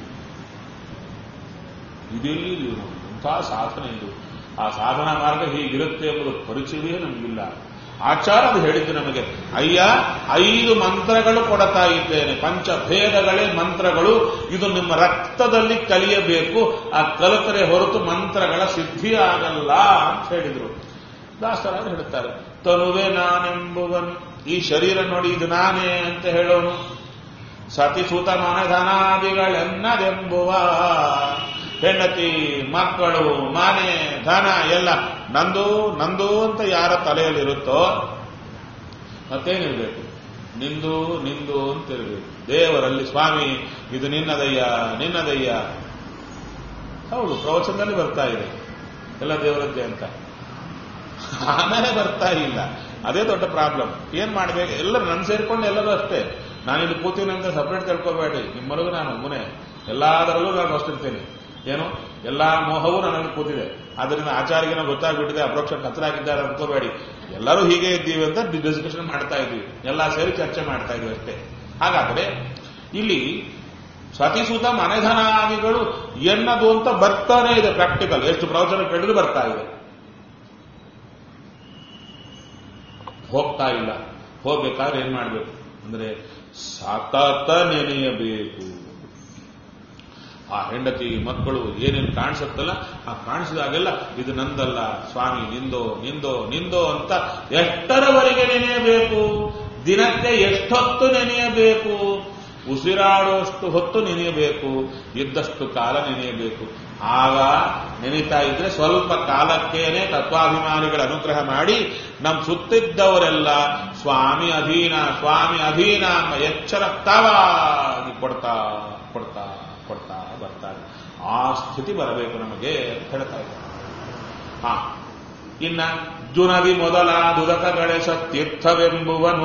ಇದೆಲ್ಲಿ ಇಂಥ ಸಾಧನೆ ಇದು ಆ ಸಾಧನಾ ಮಾರ್ಗ ಹೀಗಿರುತ್ತೆ ಎಂಬುದು ಪರಿಚಯವೇ ನಮಗಿಲ್ಲ ಆಚಾರ ಅದು ಹೇಳಿದ್ದು ನಮಗೆ ಅಯ್ಯ ಐದು ಮಂತ್ರಗಳು ಕೊಡ್ತಾ ಇದ್ದೇನೆ ಪಂಚಭೇದಗಳೇ ಮಂತ್ರಗಳು ಇದು ನಿಮ್ಮ ರಕ್ತದಲ್ಲಿ ಕಲಿಯಬೇಕು ಆ ಕಲಿತರೆ ಹೊರತು ಮಂತ್ರಗಳ ಸಿದ್ಧಿ ಆಗಲ್ಲ ಅಂತ ಹೇಳಿದ್ರು ದಾಸರಾಜ್ ಹೇಳ್ತಾರೆ ತನುವೆ ನಾನೆಂಬುವನು ಈ ಶರೀರ ನೋಡಿ ಇದು ನಾನೇ ಅಂತ ಹೇಳೋನು ಸತಿಸುತ ಮನಧನಾದಿಗಳೆನ್ನದೆಂಬುವ ಹೆಂಡತಿ ಮಕ್ಕಳು ಮನೆ ಧನ ಎಲ್ಲ ನಂದು ನಂದು ಅಂತ ಯಾರ ತಲೆಯಲ್ಲಿರುತ್ತೋ ಮತ್ತೇನಿರ್ಬೇಕು ನಿಂದು ನಿಂದು ಅಂತ ಇರಬೇಕು ದೇವರಲ್ಲಿ ಸ್ವಾಮಿ ಇದು ನಿನ್ನದಯ್ಯ ನಿನ್ನದಯ್ಯ ಹೌದು ಪ್ರವಚನದಲ್ಲಿ ಬರ್ತಾ ಇದೆ ಎಲ್ಲ ದೇವರದ್ದೇ ಅಂತ ಆಮೇಲೆ ಬರ್ತಾ ಇಲ್ಲ ಅದೇ ದೊಡ್ಡ ಪ್ರಾಬ್ಲಮ್ ಏನ್ ಮಾಡ್ಬೇಕು ಎಲ್ಲರೂ ನನ್ ಸೇರ್ಕೊಂಡು ಎಲ್ಲರೂ ಅಷ್ಟೇ ನಾನು ಇಲ್ಲಿ ಕೂತೀನಿ ಅಂತ ಸಪರೇಟ್ ತಿಳ್ಕೊಬೇಡಿ ನಿಮ್ಮೊಳಗೂ ನಾನು ಒಬ್ಬನೇ ಎಲ್ಲದರಲ್ಲೂ ನಾನು ಅಷ್ಟಿರ್ತೇನೆ ಏನು ಎಲ್ಲಾ ಮೋಹವೂ ನನಗೆ ಕೂತಿದೆ ಅದರಿಂದ ಆಚಾರ್ಯನ ಗೊತ್ತಾಗ್ಬಿಟ್ಟಿದೆ ಅಪ್ರೋಕ್ಷ ಕತ್ತರಾಗಿದ್ದಾರೆ ಅನ್ಕೋಬೇಡಿ ಎಲ್ಲರೂ ಹೀಗೆ ಇದ್ದೀವಿ ಅಂತ ಡಿಸ್ಕಷನ್ ಮಾಡ್ತಾ ಇದ್ವಿ ಎಲ್ಲ ಸೇರಿ ಚರ್ಚೆ ಮಾಡ್ತಾ ಇದ್ವಿ ಅಷ್ಟೇ ಹಾಗಾದ್ರೆ ಇಲ್ಲಿ ಸತಿಸುತ ಮನೆಧನಾದಿಗಳು ಎನ್ನದು ಅಂತ ಬರ್ತಾನೆ ಇದೆ ಪ್ರಾಕ್ಟಿಕಲ್ ಎಷ್ಟು ಪ್ರವಚನ ಕೇಳಿದ್ರು ಬರ್ತಾ ಇದೆ ಹೋಗ್ತಾ ಇಲ್ಲ ಹೋಗ್ಬೇಕಾದ್ರೆ ಏನ್ ಮಾಡ್ಬೇಕು ಅಂದ್ರೆ ಸತತ ನೆನೆಯಬೇಕು ಆ ಹೆಂಡತಿ ಮಕ್ಕಳು ಏನೇನು ಕಾಣಿಸುತ್ತಲ್ಲ ಆ ಕಾಣಿಸಿದಾಗೆಲ್ಲ ಇದು ನಂದಲ್ಲ ಸ್ವಾಮಿ ನಿಂದೋ ನಿಂದೋ ನಿಂದೋ ಅಂತ ಎಷ್ಟರವರೆಗೆ ನೆನೆಯಬೇಕು ದಿನಕ್ಕೆ ಎಷ್ಟೊತ್ತು ನೆನೆಯಬೇಕು ಉಸಿರಾಡುವಷ್ಟು ಹೊತ್ತು ನೆನೆಯಬೇಕು ಇದ್ದಷ್ಟು ಕಾಲ ನೆನೆಯಬೇಕು ಆಗ ನೆನೀತಾ ಇದ್ರೆ ಸ್ವಲ್ಪ ಕಾಲಕ್ಕೇನೆ ತತ್ವಾಭಿಮಾನಿಗಳ ಅನುಗ್ರಹ ಮಾಡಿ ನಮ್ಮ ಸುತ್ತಿದ್ದವರೆಲ್ಲ ಸ್ವಾಮಿ ಅಧೀನ ಸ್ವಾಮಿ ಅಧೀನ ಎಂಬ ಎಚ್ಚರ ತಾವಾಗಿ ಕೊಡ್ತಾ ಕೊಡ್ತಾ ಕೊಡ್ತಾ ಬರ್ತಾರೆ ಆ ಸ್ಥಿತಿ ಬರಬೇಕು ನಮಗೆ ಅಂತ ಹೇಳ್ತಾ ಇದ್ದಾರೆ ಹಾ ಇನ್ನ ಜುನದಿ ಮೊದಲಾದುದಕ ಗಣೇಶ ತೀರ್ಥವೆಂಬುವನು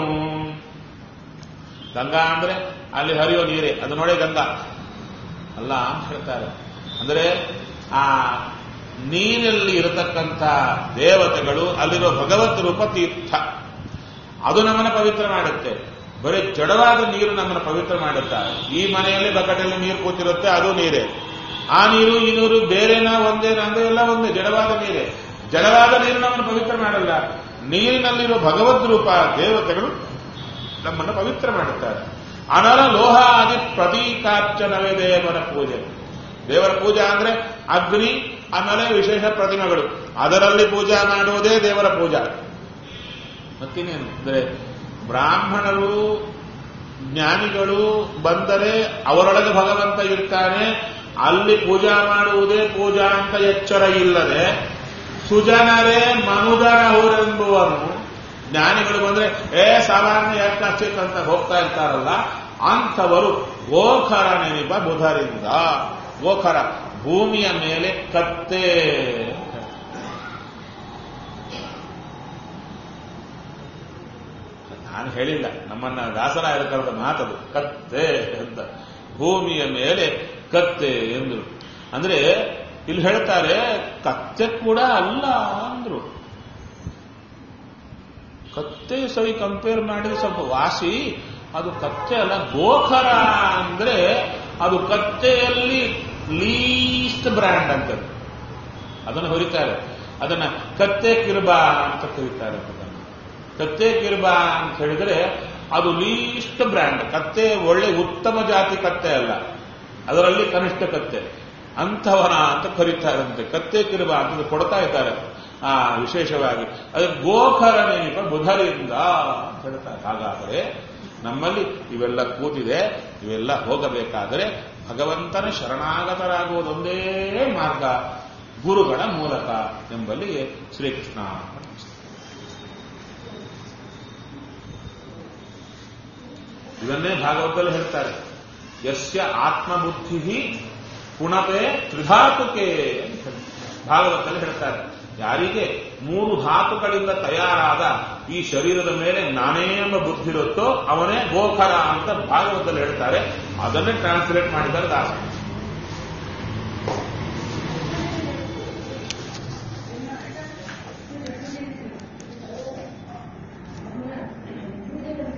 ಗಂಗಾ ಅಂದ್ರೆ ಅಲ್ಲಿ ಹರಿಯೋ ನೀರೇ ಅದು ನೋಡಿ ಗಂಗಾ ಅಲ್ಲ ಅಂತ ಹೇಳ್ತಾರೆ ಅಂದ್ರೆ ಆ ನೀರಲ್ಲಿ ಇರತಕ್ಕಂಥ ದೇವತೆಗಳು ಅಲ್ಲಿರೋ ಭಗವತ್ ರೂಪ ತೀರ್ಥ ಅದು ನಮ್ಮನ್ನ ಪವಿತ್ರ ಮಾಡುತ್ತೆ ಬರೀ ಜಡವಾದ ನೀರು ನಮ್ಮನ್ನ ಪವಿತ್ರ ಮಾಡುತ್ತಾ ಈ ಮನೆಯಲ್ಲಿ ಬಕೆಟಲ್ಲಿ ನೀರು ಕೂತಿರುತ್ತೆ ಅದು ನೀರೇ ಆ ನೀರು ಈ ನೀರು ಬೇರೆನಾ ಒಂದೇನಾ ಅಂದ್ರೆ ಎಲ್ಲ ಒಂದೇ ಜಡವಾದ ನೀರೇ ಜಡವಾದ ನೀರು ನಮ್ಮನ್ನು ಪವಿತ್ರ ಮಾಡಲ್ಲ ನೀರಿನಲ್ಲಿರೋ ಭಗವದ್ ರೂಪ ದೇವತೆಗಳು ನಮ್ಮನ್ನು ಪವಿತ್ರ ಮಾಡುತ್ತಾರೆ ಅನಲ ಲೋಹಾದಿ ಪ್ರತೀಕಾರ್ಚನವೇ ದೇವರ ಪೂಜೆ ದೇವರ ಪೂಜೆ ಅಂದ್ರೆ ಅಗ್ನಿ ಆಮೇಲೆ ವಿಶೇಷ ಪ್ರತಿಮೆಗಳು ಅದರಲ್ಲಿ ಪೂಜಾ ಮಾಡುವುದೇ ದೇವರ ಪೂಜಾ ಮತ್ತಿನ್ನೇನು ಅಂದ್ರೆ ಬ್ರಾಹ್ಮಣರು ಜ್ಞಾನಿಗಳು ಬಂದರೆ ಅವರೊಳಗೆ ಭಗವಂತ ಇರ್ತಾನೆ ಅಲ್ಲಿ ಪೂಜಾ ಮಾಡುವುದೇ ಪೂಜಾ ಅಂತ ಎಚ್ಚರ ಇಲ್ಲದೆ ಸುಜನರೇ ಮನುದರಹುರೆಂಬುವನು ಜ್ಞಾನಿಗಳು ಬಂದ್ರೆ ಏ ಸಾಮಾನ್ಯ ಯಾಕಚ್ಚಿತ್ ಅಂತ ಹೋಗ್ತಾ ಇರ್ತಾರಲ್ಲ ಅಂಥವರು ಗೋಖರ ನೆನಪ ಬುಧರಿಂದ ಗೋಖರ ಭೂಮಿಯ ಮೇಲೆ ಕತ್ತೆ ನಾನು ಹೇಳಿಲ್ಲ ನಮ್ಮನ್ನ ದಾಸರಾಯರ ಕರೆದ ಮಾತದು ಕತ್ತೆ ಅಂತ ಭೂಮಿಯ ಮೇಲೆ ಕತ್ತೆ ಎಂದರು ಅಂದ್ರೆ ಇಲ್ಲಿ ಹೇಳ್ತಾರೆ ಕತ್ತೆ ಕೂಡ ಅಲ್ಲ ಅಂದ್ರು ಕತ್ತೆ ಸರಿ ಕಂಪೇರ್ ಮಾಡಿದ್ರೆ ಸ್ವಲ್ಪ ವಾಸಿ ಅದು ಕತ್ತೆ ಅಲ್ಲ ಗೋಖರ ಅಂದ್ರೆ ಅದು ಕತ್ತೆಯಲ್ಲಿ ಲೀಸ್ಟ್ ಬ್ರ್ಯಾಂಡ್ ಅಂತ ಅದನ್ನು ಹೊರಿತಾರೆ ಅದನ್ನ ಕತ್ತೆ ಕಿರ್ಬಾ ಅಂತ ಕರೀತಾರೆ ಅದನ್ನ. ಕತ್ತೆ ಕಿರ್ಬಾ ಅಂತ ಹೇಳಿದ್ರೆ ಅದು ಲೀಸ್ಟ್ ಬ್ರ್ಯಾಂಡ್ ಕತ್ತೆ ಒಳ್ಳೆ ಉತ್ತಮ ಜಾತಿ ಕತ್ತೆ ಅಲ್ಲ ಅದರಲ್ಲಿ ಕನಿಷ್ಠ ಕತ್ತೆ ಅಂಥವನ ಅಂತ ಕರೀತಾರಂತೆ ಕತ್ತೆ ಕಿರುಬ ಅಂತ ಕೊಡ್ತಾ ಇದ್ದಾರೆ ಆ ವಿಶೇಷವಾಗಿ ಅದು ಗೋಖರ ನೆನಪ ಬುಧರಿಂದ ಅಂತ ಹೇಳ್ತಾರೆ ಹಾಗಾದರೆ ನಮ್ಮಲ್ಲಿ ಇವೆಲ್ಲ ಕೂತಿದೆ ಇವೆಲ್ಲ ಹೋಗಬೇಕಾದರೆ ಭಗವಂತನ ಶರಣಾಗತರಾಗುವುದೊಂದೇ ಮಾರ್ಗ ಗುರುಗಳ ಮೂಲಕ ಎಂಬಲ್ಲಿಗೆ ಶ್ರೀಕೃಷ್ಣ ಇದನ್ನೇ ಭಾಗವತದಲ್ಲಿ ಹೇಳ್ತಾರೆ ಯಸ್ಯ ಆತ್ಮಬುದ್ಧಿ ಪುಣತೆ ತ್ರಿಧಾತುಕೆ ಅಂತ ಹೇಳಿ ಭಾಗವತದಲ್ಲಿ ಹೇಳ್ತಾರೆ ಯಾರಿಗೆ ಮೂರು ಧಾತುಗಳಿಂದ ತಯಾರಾದ ಈ ಶರೀರದ ಮೇಲೆ ನಾನೇ ಎಂಬ ಬುದ್ಧಿ ಇರುತ್ತೋ ಅವನೇ ಗೋಖರ ಅಂತ ಭಾಗವತದಲ್ಲಿ ಹೇಳ್ತಾರೆ ಅದನ್ನೇ ಟ್ರಾನ್ಸ್ಲೇಟ್ ಮಾಡಿದ್ದಾರೆ ದಾಸ